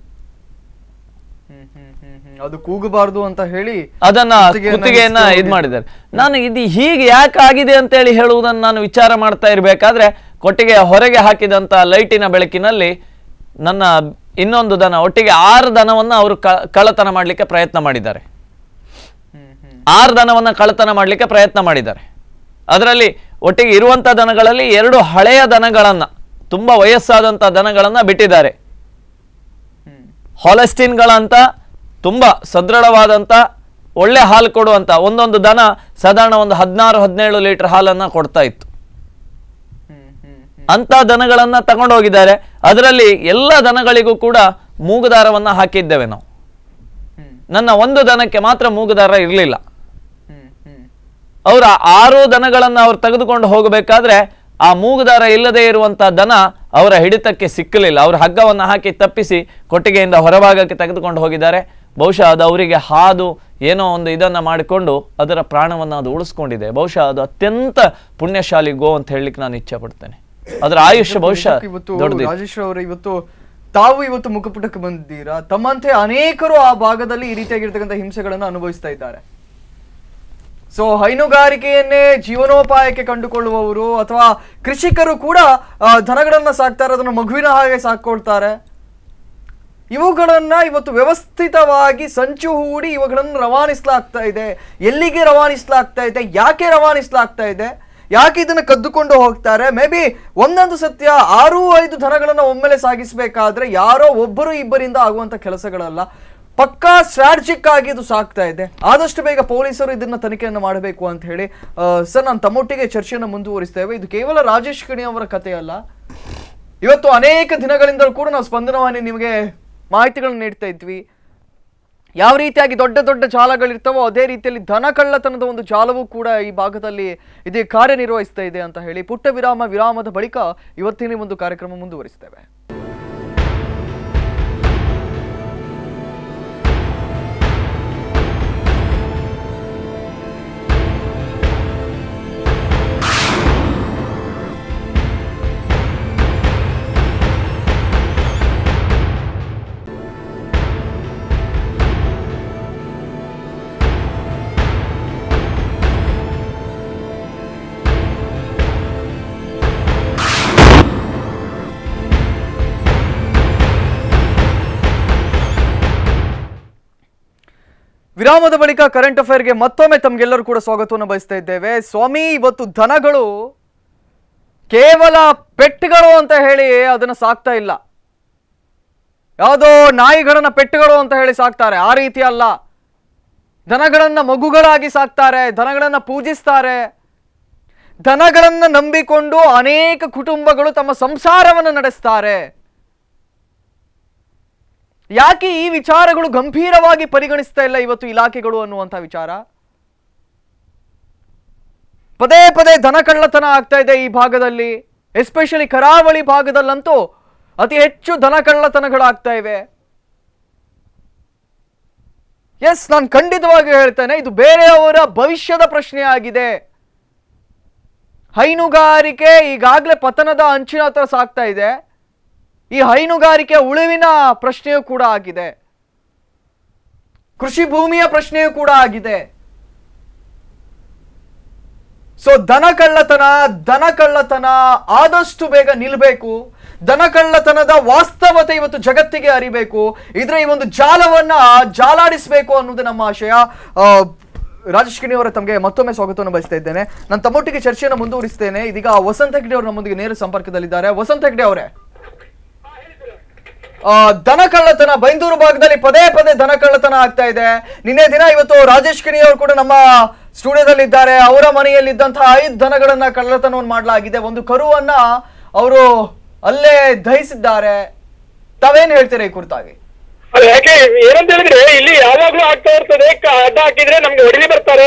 ಹ್ಮ್ ಹ್ಮ್ ಹ್ಮ್ ಹ್ಮ್ ಅದು ಕೂಗಬಾರ್ದು ಅಂತ ಹೇಳಿ ಅದನ್ನ ಕುತ್ತಿಗೆಯನ್ನ ಕುತ್ತಿಗೆಯನ್ನ ಇಸ್ಕೊಂಡು ಇದು ಮಾಡಿದ್ದಾರೆ ನಾನು ಇದು ಹೀಗೆ ಯಾಕೆ ಆಗಿದೆ ಅಂತೇಳಿ ಹೇಳುವುದನ್ನು ನಾನು ವಿಚಾರ ಮಾಡ್ತಾ ಇರಬೇಕಾದ್ರೆ ಕೊಟ್ಟಿಗೆಯ ಹೊರಗೆ ಹಾಕಿದಂಥ ಲೈಟಿನ ಬೆಳಕಿನಲ್ಲಿ ನನ್ನ ಇನ್ನೊಂದು ದನ ಒಟ್ಟಿಗೆ ಆರು ದನವನ್ನು ಅವರು ಕ- ಕಳ್ಳತನ ಮಾಡಲಿಕ್ಕೆ ಪ್ರಯತ್ನ ಮಾಡಿದ್ದಾರೆ ಹ್ಮ್ ಹ್ಮ್ ಆರು ದನವನ್ನು ಕಳ್ಳತನ ಮಾಡಲಿಕ್ಕೆ ಪ್ರಯತ್ನ ಮಾಡಿದ್ದಾರೆ ಅದರಲ್ಲಿ ಒಟ್ಟಿಗೆ ಇರುವಂಥ ದನಗಳಲ್ಲಿ ಎರಡು ಹಳೆಯ ದನಗಳನ್ನು ತುಂಬ ವಯಸ್ಸಾದಂಥ ದನಗಳನ್ನು ಬಿಟ್ಟಿದ್ದಾರೆ ಹ್ಮ್ ಹಾಲೆಸ್ಟಿನ್ಗಳಂತ ತುಂಬ ಸದೃಢವಾದಂಥ ಒಳ್ಳೆ ಹಾಲು ಕೊಡುವಂಥ ಒಂದೊಂದು ದನ ಸಾಧಾರಣ ಒಂದು ಹದಿನಾರು ಹದಿನೇಳು ಲೀಟರ್ ಹಾಲನ್ನು ಕೊಡ್ತಾ ಇತ್ತು ಹ್ಮ್ ಹ್ಮ್ ಅಂಥ ದನಗಳನ್ನು ತಗೊಂಡೋಗಿದ್ದಾರೆ ಅದರಲ್ಲಿ ಎಲ್ಲ ದನಗಳಿಗೂ ಕೂಡ ಮೂಗುದಾರವನ್ನು ಹಾಕಿದ್ದೇವೆ ನಾವು ಹ್ಮ್ ನನ್ನ ಒಂದು ದನಕ್ಕೆ ಮಾತ್ರ ಮೂಗುದಾರ ಇರಲಿಲ್ಲ ಹ್ಮ್ ಹ್ಮ್ ಅವರ ಆರು ದನಗಳನ್ನು ಅವ್ರು ತೆಗೆದುಕೊಂಡು ಹೋಗಬೇಕಾದ್ರೆ ಆ ಮೂಗುದಾರ ಇಲ್ಲದೆ ಇರುವಂಥ ದನ ಅವರ ಹಿಡಿತಕ್ಕೆ ಸಿಕ್ಕಲಿಲ್ಲ ಅವರು ಹಗ್ಗವನ್ನು ಹಾಕಿ ತಪ್ಪಿಸಿ ಕೊಟ್ಟಿಗೆಯಿಂದ ಹೊರಭಾಗಕ್ಕೆ ತೆಗೆದುಕೊಂಡು ಹೋಗಿದ್ದಾರೆ ಬಹುಶಃ ಅದು ಅವರಿಗೆ ಹಾದು ಏನೋ ಒಂದು ಇದನ್ನು ಮಾಡಿಕೊಂಡು ಅದರ ಪ್ರಾಣವನ್ನು ಅದು ಉಳಿಸ್ಕೊಂಡಿದೆ ಬಹುಶಃ ಅದು ಅತ್ಯಂತ ಪುಣ್ಯಶಾಲಿ ಗೋ ಅಂತ ಹೇಳಲಿಕ್ಕೆ ನಾನು ಇಚ್ಛೆ ಪಡ್ತೇನೆ ಅದರ ಆಯುಷ್ಯ ಬಹುಶಃ ಇವತ್ತು ದೊಡ್ಡದಿದೆ ರಾಜೇಶ್ ಅವರೇ ಇವತ್ತು ತಾವು ಇವತ್ತು ಮುಖಪುಟಕ್ಕೆ ಬಂದಿದ್ದೀರಾ ತಮ್ಮಂತೆ ಅನೇಕರು ಆ ಭಾಗದಲ್ಲಿ ಈ ರೀತಿಯಾಗಿರ್ತಕ್ಕಂಥ ಹಿಂಸೆಗಳನ್ನು ಅನುಭವಿಸ್ತಾ ಇದ್ದಾರೆ ಸೊ ಹೈನುಗಾರಿಕೆಯನ್ನೇ ಜೀವನೋಪಾಯಕ್ಕೆ ಕಂಡುಕೊಳ್ಳುವವರು ಅಥವಾ ಕೃಷಿಕರು ಕೂಡ ಆ, ದನಗಳನ್ನ ಸಾಕ್ತಾರೆ ಅದನ್ನು ಮಗುವಿನ ಹಾಗೆ ಸಾಕೊಳ್ತಾರೆ ಇವುಗಳನ್ನ ಇವತ್ತು ವ್ಯವಸ್ಥಿತವಾಗಿ ಸಂಚು ಹೂಡಿ ಇವುಗಳನ್ನು ರವಾನಿಸಲಾಗ್ತಾ ಇದೆ ಎಲ್ಲಿಗೆ ರವಾನಿಸಲಾಗ್ತಾ ಇದೆ ಯಾಕೆ ರವಾನಿಸಲಾಗ್ತಾ ಇದೆ ಯಾಕೆ ಇದನ್ನ ಕದ್ದುಕೊಂಡು ಹೋಗ್ತಾರೆ ಮೇ ಬಿ ಒಂದೊಂದು ಸತ್ಯ ಆರು ಐದು ದನಗಳನ್ನ ಒಮ್ಮೆಲೆ ಸಾಗಿಸಬೇಕಾದ್ರೆ ಯಾರೋ ಒಬ್ಬರು ಇಬ್ಬರಿಂದ ಆಗುವಂತ ಕೆಲಸಗಳಲ್ಲ ಪಕ್ಕಾ ಸ್ಟ್ರಾಟಜಿಕ್ ಆಗಿ ಇದು ಸಾಕ್ತಾ ಇದೆ ಆದಷ್ಟು ಬೇಗ ಪೊಲೀಸರು ಇದನ್ನ ತನಿಖೆಯನ್ನು ಮಾಡಬೇಕು ಅಂತ ಹೇಳಿ ಆ, ಸರ್ ನಾನು ತಮ್ಮೊಟ್ಟಿಗೆ ಚರ್ಚೆಯನ್ನು ಮುಂದುವರಿಸ್ತೇವೆ ಇದು ಕೇವಲ ರಾಜೇಶ್ ಕಣಿ ಅವರ ಕಥೆ ಅಲ್ಲ ಇವತ್ತು ಅನೇಕ ದಿನಗಳಿಂದಲೂ ಕೂಡ ನಾವು ಸ್ಪಂದನವಾಣಿ ನಿಮಗೆ ಮಾಹಿತಿಗಳನ್ನು ನೀಡ್ತಾ ಇದ್ವಿ ಯಾವ ರೀತಿಯಾಗಿ ದೊಡ್ಡ ದೊಡ್ಡ ಜಾಲಗಳಿರ್ತಾವೋ ಅದೇ ರೀತಿಯಲ್ಲಿ ದನ ಕಳ್ಳತನದ ಒಂದು ಜಾಲವೂ ಕೂಡ ಈ ಭಾಗದಲ್ಲಿ ಇದು ಕಾರ್ಯನಿರ್ವಹಿಸ್ತಾ ಇದೆ ಅಂತ ಹೇಳಿ ಪುಟ್ಟ ವಿರಾಮ ವಿರಾಮದ ಬಳಿಕ ಇವತ್ತಿನ ಒಂದು ಕಾರ್ಯಕ್ರಮ ಮುಂದುವರಿಸ್ತೇವೆ ವಿರಾಮದ ಬಳಿಕ ಕರೆಂಟ್ ಅಫೇರ್ಗೆ ಮತ್ತೊಮ್ಮೆ ತಮ್ಗೆಲ್ಲರೂ ಕೂಡ ಸ್ವಾಗತವನ್ನು ಬಯಸ್ತಾ ಇದ್ದೇವೆ ಸ್ವಾಮಿ ಇವತ್ತು ದನಗಳು ಕೇವಲ ಪೆಟ್ಗಳು ಅಂತ ಹೇಳಿ ಅದನ್ನ ಸಾಕ್ತಾ ಇಲ್ಲ ಯಾವುದೋ ನಾಯಿಗಳನ್ನ ಪೆಟ್ಟುಗಳು ಅಂತ ಹೇಳಿ ಸಾಕ್ತಾರೆ ಆ ರೀತಿ ಅಲ್ಲ ದನಗಳನ್ನ ಮಗುಗಳಾಗಿ ಸಾಕ್ತಾರೆ ದನಗಳನ್ನ ಪೂಜಿಸ್ತಾರೆ ದನಗಳನ್ನ ನಂಬಿಕೊಂಡು ಅನೇಕ ಕುಟುಂಬಗಳು ತಮ್ಮ ಸಂಸಾರವನ್ನು ನಡೆಸ್ತಾರೆ ಯಾಕೆ ಈ ವಿಚಾರಗಳು ಗಂಭೀರವಾಗಿ ಪರಿಗಣಿಸ್ತಾ ಇಲ್ಲ ಇವತ್ತು ಇಲಾಖೆಗಳು ಅನ್ನುವಂಥ ವಿಚಾರ ಪದೇ ಪದೇ ದನ ಕಳ್ಳತನ ಆಗ್ತಾ ಇದೆ ಈ ಭಾಗದಲ್ಲಿ ಎಸ್ಪೆಷಲಿ ಕರಾವಳಿ ಭಾಗದಲ್ಲಂತೂ ಅತಿ ಹೆಚ್ಚು ದನ ಕಳ್ಳತನಗಳಾಗ್ತಾ ಇವೆ ಎಸ್ ನಾನು ಖಂಡಿತವಾಗಿ ಹೇಳ್ತೇನೆ ಇದು ಬೇರೆಯವರ ಭವಿಷ್ಯದ ಪ್ರಶ್ನೆ ಆಗಿದೆ ಹೈನುಗಾರಿಕೆ ಈಗಾಗಲೇ ಪತನದ ಅಂಚಿನ ಹತ್ರ ಸಾಗ್ತಾ ಇದೆ ಈ ಹೈನುಗಾರಿಕೆ ಉಳಿವಿನ ಪ್ರಶ್ನೆಯೂ ಕೂಡ ಆಗಿದೆ ಕೃಷಿ ಭೂಮಿಯ ಪ್ರಶ್ನೆಯೂ ಕೂಡ ಆಗಿದೆ ಸೊ ದನ ಕಳ್ಳತನ ದನ ಕಳ್ಳತನ ಆದಷ್ಟು ಬೇಗ ನಿಲ್ಬೇಕು ದನ ಕಳ್ಳತನದ ವಾಸ್ತವತೆ ಇವತ್ತು ಜಗತ್ತಿಗೆ ಅರಿಬೇಕು ಇದ್ರ ಈ ಒಂದು ಜಾಲವನ್ನ ಜಾಲಾಡಿಸಬೇಕು ಅನ್ನೋದು ನಮ್ಮ ಆಶಯ ಆ, ರಾಜೇಶ್ ಕಿಣಿ ಅವರ ತಮಗೆ ಮತ್ತೊಮ್ಮೆ ಸ್ವಾಗತವನ್ನು ಬಯಸ್ತಾ ಇದ್ದೇನೆ ನಾನು ತಮ್ಮೊಟ್ಟಿಗೆ ಚರ್ಚೆಯನ್ನು ಮುಂದುವರಿಸ್ತೇನೆ ಇದೀಗ ವಸಂತ ಹೆಗ್ಡೆ ಅವರು ನಮ್ಮೊಂದಿಗೆ ನೇರ ಸಂಪರ್ಕದಲ್ಲಿದ್ದಾರೆ ವಸಂತ ಹೆಗ್ಡೆ ಅವರೇ ಆ, ದನ ಕಳ್ಳತನ ಬೈಂದೂರು ಭಾಗದಲ್ಲಿ ಪದೇ ಪದೇ ದನ ಕಳ್ಳತನ ಆಗ್ತಾ ಇದೆ ನಿನ್ನೆ ದಿನ ಇವತ್ತು ರಾಜೇಶ್ ಕಿಣಿ ಅವರು ಕೂಡ ನಮ್ಮ ಸ್ಟುಡಿಯೋದಲ್ಲಿ ಇದ್ದಾರೆ ಅವರ ಮನೆಯಲ್ಲಿದ್ದಂತಹ ಐದು ದನಗಳನ್ನ ಕಳ್ಳತನವನ್ನು ಮಾಡಲಾಗಿದೆ ಒಂದು ಕರುವನ್ನ ಅವರು ಅಲ್ಲೇ ದಹಿಸಿದ್ದಾರೆ ತಾವೇನ್ ಹೇಳ್ತೀರಾ ಈ ಕುರಿತಾಗಿ ಅದು ಯಾಕೆ ಏನಂತ ಹೇಳಿದ್ರೆ ಇಲ್ಲಿ ಯಾವಾಗ್ಲೂ ಆಗ್ತಾ ಇರ್ತದೆ ಕ- ಅಡ್ಡ ಹಾಕಿದ್ರೆ ನಮ್ಗೆ ಹೊಡಿಲಿ ಬರ್ತಾರೆ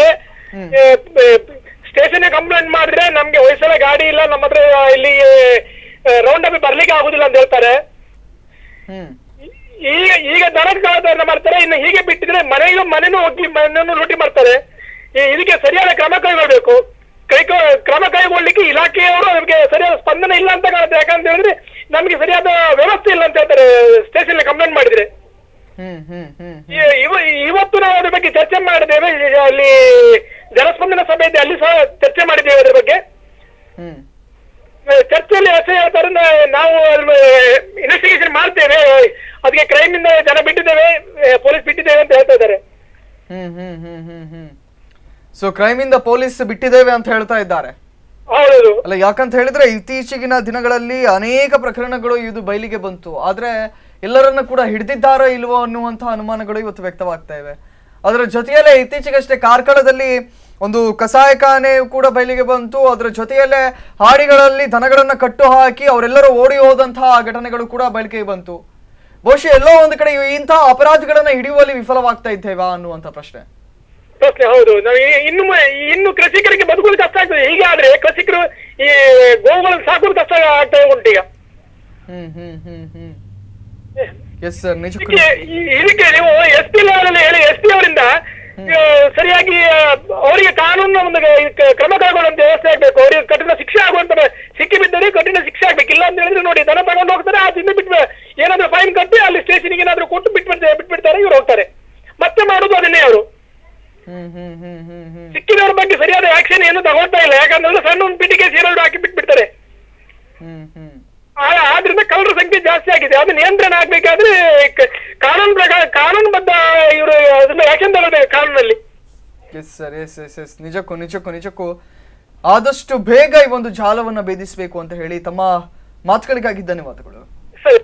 ಸ್ಟೇಷನ್ ಕಂಪ್ಲೇಂಟ್ ಮಾಡಿದ್ರೆ ನಮ್ಗೆ ಹೊಯ್ಸಳ ಗಾಡಿ ಇಲ್ಲ ನಮ್ಮ ಹತ್ರ ಇಲ್ಲಿ ರೌಂಡ್ ಅಪ್ ಬರ್ಲಿಕ್ಕೆ ಆಗುದಿಲ್ಲ ಅಂತ ಹೇಳ್ತಾರೆ ಹ್ಮ್ ಈಗ ಈಗ ದನದ ಕಳ್ಳತನ ಮಾಡ್ತಾರೆ ಇನ್ನು ಹೀಗೆ ಬಿಟ್ಟಿದ್ರೆ ಮನೆಗೂ ಮನೆನೂ ಹೋಗಿ ಮನೆಯನ್ನು ಲೂಟಿ ಮಾಡ್ತಾರೆ ಈ- ಇದಕ್ಕೆ ಸರಿಯಾದ ಕ್ರಮ ಕೈಗೊಳ್ಬೇಕು ಕೈ ಕ್ರಮ ಕೈಗೊಳ್ಳಿಕ್ಕೆ ಇಲಾಖೆಯವರು ಅದಕ್ಕೆ ಸರಿಯಾದ ಸ್ಪಂದನೆ ಇಲ್ಲ ಅಂತ ಕಾಣುತ್ತೆ ಯಾಕಂತ ಹೇಳಿದ್ರೆ ನಮ್ಗೆ ಸರಿಯಾದ ವ್ಯವಸ್ಥೆ ಇಲ್ಲ ಅಂತ ಹೇಳ್ತಾರೆ ಸ್ಟೇಷನ್ ಕಂಪ್ಲೇಂಟ್ ಮಾಡಿದ್ರೆ ಹ್ಮ್ ಹ್ಮ್ ಹ್ಮ್ ಈ- ಇವ- ಇವತ್ತು ನಾವು ಅದ್ರ ಬಗ್ಗೆ ಚರ್ಚೆ ಮಾಡಿದ್ದೇವೆ ಈಗ ಅಲ್ಲಿ ಜನಸ್ಪಂದನ ಸಭೆ ಇದೆ ಅಲ್ಲಿ ಸಹ ಚರ್ಚೆ ಮಾಡಿದ್ದೇವೆ ಅದ್ರ ಬಗ್ಗೆ ಹ್ಮ್ ಆ, ಚರ್ಚೆಯಲ್ಲಿ ಅಷ್ಟೇ ಹೇಳ್ತಾರೆ ನ- ನಾವು ಇನ್ವೆಸ್ಟಿಗೇಷನ್ ಮಾಡ್ತೇವೆ ಅದಕ್ಕೆ ಕ್ರೈಮ್ ಇಂದ ಜನ ಬಿಟ್ಟಿದ್ದೇವೆ ಪೊಲೀಸ್ ಬಿಟ್ಟಿದ್ದೇವೆ ಅಂತ ಹೇಳ್ತಾ ಇದ್ದಾರೆ hmm hmm hmm hmm hmm so crime ಇಂದ ಪೊಲೀಸ್ ಬಿಟ್ಟಿದ್ದೇವೆ ಅಂತ ಹೇಳ್ತಾ ಇದ್ದಾರೆ ಹೌದು ಅಲ್ಲ ಯಾಕಂತ ಹೇಳಿದ್ರೆ ಇತ್ತೀಚೆಗಿನ ದಿನಗಳಲ್ಲಿ ಅನೇಕ ಪ್ರಕರಣಗಳು ಇದು ಬಯಲಿಗೆ ಬಂತು ಆದ್ರೆ ಎಲ್ಲರನ್ನ ಕೂಡ ಹಿಡಿದಿದ್ದಾರೋ ಇಲ್ವೋ ಅನ್ನುವಂತಹ ಅನುಮಾನಗಳು ಇವತ್ತು ವ್ಯಕ್ತವಾಗ್ತಾ ಇವೆ ಅದರ ಜೊತೆಯಲ್ಲೇ ಇತ್ತೀಚೆಗಷ್ಟೇ ಕಾರ್ಕಳದಲ್ಲಿ ಒಂದು ಕಸಾಯಖಾನೆಯು ಕೂಡ ಬಯಲಿಗೆ ಬಂತು ಅದರ ಜೊತೆಯಲ್ಲೇ ಹಾಡಿಗಳಲ್ಲಿ ದನಗಳನ್ನ ಕಟ್ಟು ಹಾಕಿ ಅವರೆಲ್ಲರೂ ಓಡಿ ಹೋದಂತಹ ಘಟನೆಗಳು ಕೂಡ ಬಯಲಿಗೆ ಬಂತು ಬಹುಶಃ ಎಲ್ಲೋ ಒಂದು ಕಡೆ ಇಂತಹ ಅಪರಾಧಿಗಳನ್ನ ಹಿಡಿಯುವಲ್ಲಿ ವಿಫಲವಾಗ್ತಾ ಇದ್ದೇವಾ ಅನ್ನುವಂಥ ಪ್ರಶ್ನೆ ಪ್ರಶ್ನೆ ಹೌದು ನಾವು ಈ- ಇನ್ನು ಮ- ಇನ್ನು ಕೃಷಿಕರಿಗೆ ಬದುಕಲು ಕಷ್ಟ ಆಗ್ತದೆ ಹೀಗೆ ಆದ್ರೆ ಕೃಷಿಕರು ಈ ಗೋವುಗಳನ್ನು ಸಾಕೋದು ಕಷ್ಟ ಆಗ್ತಾ ಉಂಟು ಈಗ ಹ್ಮ್ ಹ್ಮ್ ಹ್ಮ್ ಹ್ಮ್ ಎಸ್ ಸರ್ ನಿಜಕ್ಕೂ ಇದಕ್ಕೆ ಈ- ಇದಕ್ಕೆ ನೀವು ಎಸ್ ಪಿ ಲೆವೆಲ್ ಅಲ್ಲಿ ಹೇಳಿ ಎಸ್ ಪಿ ಅವರಿಂದ ಆ, ಸರಿಯಾಗಿ ಆ, ಅವರಿಗೆ ಕಾನೂನು ಒಂದು ಕ- ಕ್ರಮ ಕೈಗೊಳ್ಳುವಂತ ವ್ಯವಸ್ಥೆ ಆಗ್ಬೇಕು ಅವರಿಗೆ ಕಠಿಣ ಶಿಕ್ಷೆ ಆಗುವಂತ ಸಿಕ್ಕಿ ಬಿದ್ದರೆ ಕಠಿಣ ಶಿಕ್ಷೆ ಆಗ್ಬೇಕು ಇಲ್ಲ ಅಂತ ಹೇಳಿದ್ರೆ ನೋಡಿ ದನ ತಗೊಂಡು ಹೋಗ್ತಾರೆ ಆ ತಿಂದು ಬಿಟ್ಟು ಏನಾದ್ರೂ ಫೈನ್ ಕಟ್ಟಿ ಅಲ್ಲಿ ಸ್ಟೇಷನ್ಗೆ ಏನಾದ್ರೂ ಕೊಟ್ಟು ಬಿಟ್ಬಿಡ್ತಾರೆ ಬಿಟ್ಬಿಡ್ತಾರೆ ಇವ್ರು ಹೋಗ್ತಾರೆ ಮತ್ತೆ ಮಾಡೋದು ಅದನ್ನೇ ಅವರು ಹ್ಮ್ ಹ್ಮ್ ಹ್ಮ್ ಹ್ಮ್ ಹ್ಮ್ ಸಿಕ್ಕಿದವ್ರ ಬಗ್ಗೆ ಸರಿಯಾದ ಆಕ್ಷನ್ ಏನು ತಗೊಳ್ತಾ ಇಲ್ಲ ಯಾಕಂದ್ರೆ ಸಣ್ಣ ಒಂದು ಪಿಟಿ ಕೇಸ್ ಎರಡು ಹಾಕಿ ಬಿಟ್ಬಿಡ್ತಾರೆ ಹ್ಮ್ ಹ್ಮ್ ಆ- ಆದ್ರಿಂದ ಕಳ್ಳರ ಸಂಖ್ಯೆ ಜಾಸ್ತಿ ಆಗಿದೆ ಅದು ನಿಯಂತ್ರಣ ಆಗ್ಬೇಕಾದ್ರೆ ಕ- ಕಾನೂನು ಪ್ರಕಾರ ಕಾನೂನುಬದ್ಧ ಇವರು ಅದನ್ನ ಆಕ್ಷನ್ ತಗೊಳ್ಬೇಕು ಕಾನೂನಲ್ಲಿ yes sir yes yes yes ನಿಜಕ್ಕೂ ನಿಜಕ್ಕೂ ನಿಜಕ್ಕೂ ಆದಷ್ಟು ಬೇಗ ಈ ಒಂದು ಜಾಲವನ್ನ ಭೇದಿಸಬೇಕು ಅಂತ ಹೇಳಿ ತಮ್ಮ ಮಾತುಗಳಿಗಾಗಿ ಧನ್ಯವಾದಗಳು ಸರಿ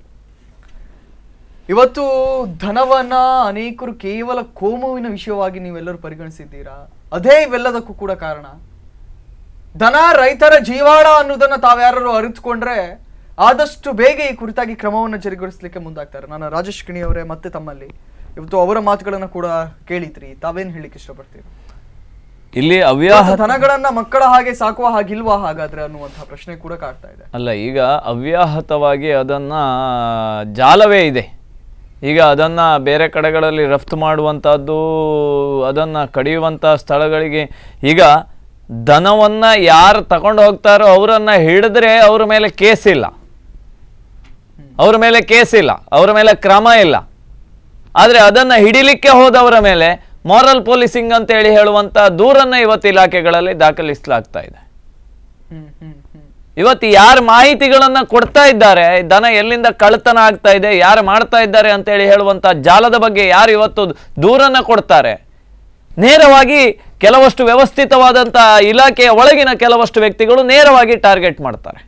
ಇವತ್ತು ಧನವನ್ನ ಅನೇಕರು ಕೇವಲ ಕೋಮುವಿನ ವಿಷಯವಾಗಿ ನೀವೆಲ್ಲರೂ ಪರಿಗಣಿಸಿದ್ದೀರಾ ಅದೇ ಇವೆಲ್ಲದಕ್ಕೂ ಕೂಡ ಕಾರಣ ದನ ರೈತರ ಜೀವಾಳ ಅನ್ನೋದನ್ನ ತಾವ್ಯಾರು ಅರಿತುಕೊಂಡ್ರೆ ಆದಷ್ಟು ಬೇಗ ಈ ಕುರಿತಾಗಿ ಕ್ರಮವನ್ನು ಜಾರಿಗೊಳಿಸಲಿಕ್ಕೆ ಮುಂದಾಗ್ತಾರೆ ನಾನು ರಾಜೇಶ್ ಕಿಣಿ ಅವರೇ ಮತ್ತೆ ತಮ್ಮಲ್ಲಿ ಇವತ್ತು ಅವರ ಮಾತುಗಳನ್ನ ಕೂಡ ಕೇಳಿದ್ರಿ ತಾವೇನ್ ಹೇಳಿಕ್ಕೆ ಇಷ್ಟಪಡ್ತೀರಿ ಇಲ್ಲಿ ಅವ್ಯಾಹ ಇವತ್ತು ದನಗಳನ್ನ ಮಕ್ಕಳ ಹಾಗೆ ಸಾಕುವ ಹಾಗಿಲ್ವಾ ಹಾಗಾದ್ರೆ ಅನ್ನುವಂತಹ ಪ್ರಶ್ನೆ ಕೂಡ ಕಾಡ್ತಾ ಇದೆ ಅಲ್ಲ ಈಗ ಅವ್ಯಾಹತವಾಗಿ ಅದನ್ನು ಜಾಲವೇ ಇದೆ ಈಗ ಅದನ್ನು ಬೇರೆ ಕಡೆಗಳಲ್ಲಿ ರಫ್ತು ಮಾಡುವಂಥದ್ದು ಅದನ್ನು ಕಡಿಯುವಂಥ ಸ್ಥಳಗಳಿಗೆ ಈಗ ದನವನ್ನು ಯಾರು ತಗೊಂಡು ಹೋಗ್ತಾರೋ ಅವರನ್ನು ಹಿಡಿದ್ರೆ ಅವ್ರ ಮೇಲೆ ಕೇಸ್ ಇಲ್ಲ ಅವ್ರ ಮೇಲೆ ಕೇಸ್ ಇಲ್ಲ ಅವರ ಮೇಲೆ ಕ್ರಮ ಇಲ್ಲ ಆದರೆ ಅದನ್ನು ಹಿಡಿಲಿಕ್ಕೆ ಹೋದವರ ಮೇಲೆ ಮಾರಲ್ ಪೊಲೀಸಿಂಗ್ ಅಂತೇಳಿ ಹೇಳುವಂಥ ದೂರನ್ನು ಇವತ್ತು ಇಲಾಖೆಗಳಲ್ಲಿ ದಾಖಲಿಸಲಾಗ್ತಾ ಇದೆ ಹ್ಮ್ ಹ್ಮ್ ಹ್ಮ್ ಇವತ್ತು ಯಾರು ಮಾಹಿತಿಗಳನ್ನ ಕೊಡ್ತಾ ಇದ್ದಾರೆ ದನ ಎಲ್ಲಿಂದ ಕಳ್ಳತನ ಆಗ್ತಾ ಇದೆ ಯಾರು ಮಾಡ್ತಾ ಇದ್ದಾರೆ ಅಂತೇಳಿ ಹೇಳುವಂತ ಜಾಲದ ಬಗ್ಗೆ ಯಾರು ಇವತ್ತು ದೂರನ್ನ ಕೊಡ್ತಾರೆ ನೇರವಾಗಿ ಕೆಲವಷ್ಟು ವ್ಯವಸ್ಥಿತವಾದಂಥ ಇಲಾಖೆಯ ಒಳಗಿನ ಕೆಲವಷ್ಟು ವ್ಯಕ್ತಿಗಳು ನೇರವಾಗಿ ಟಾರ್ಗೆಟ್ ಮಾಡ್ತಾರೆ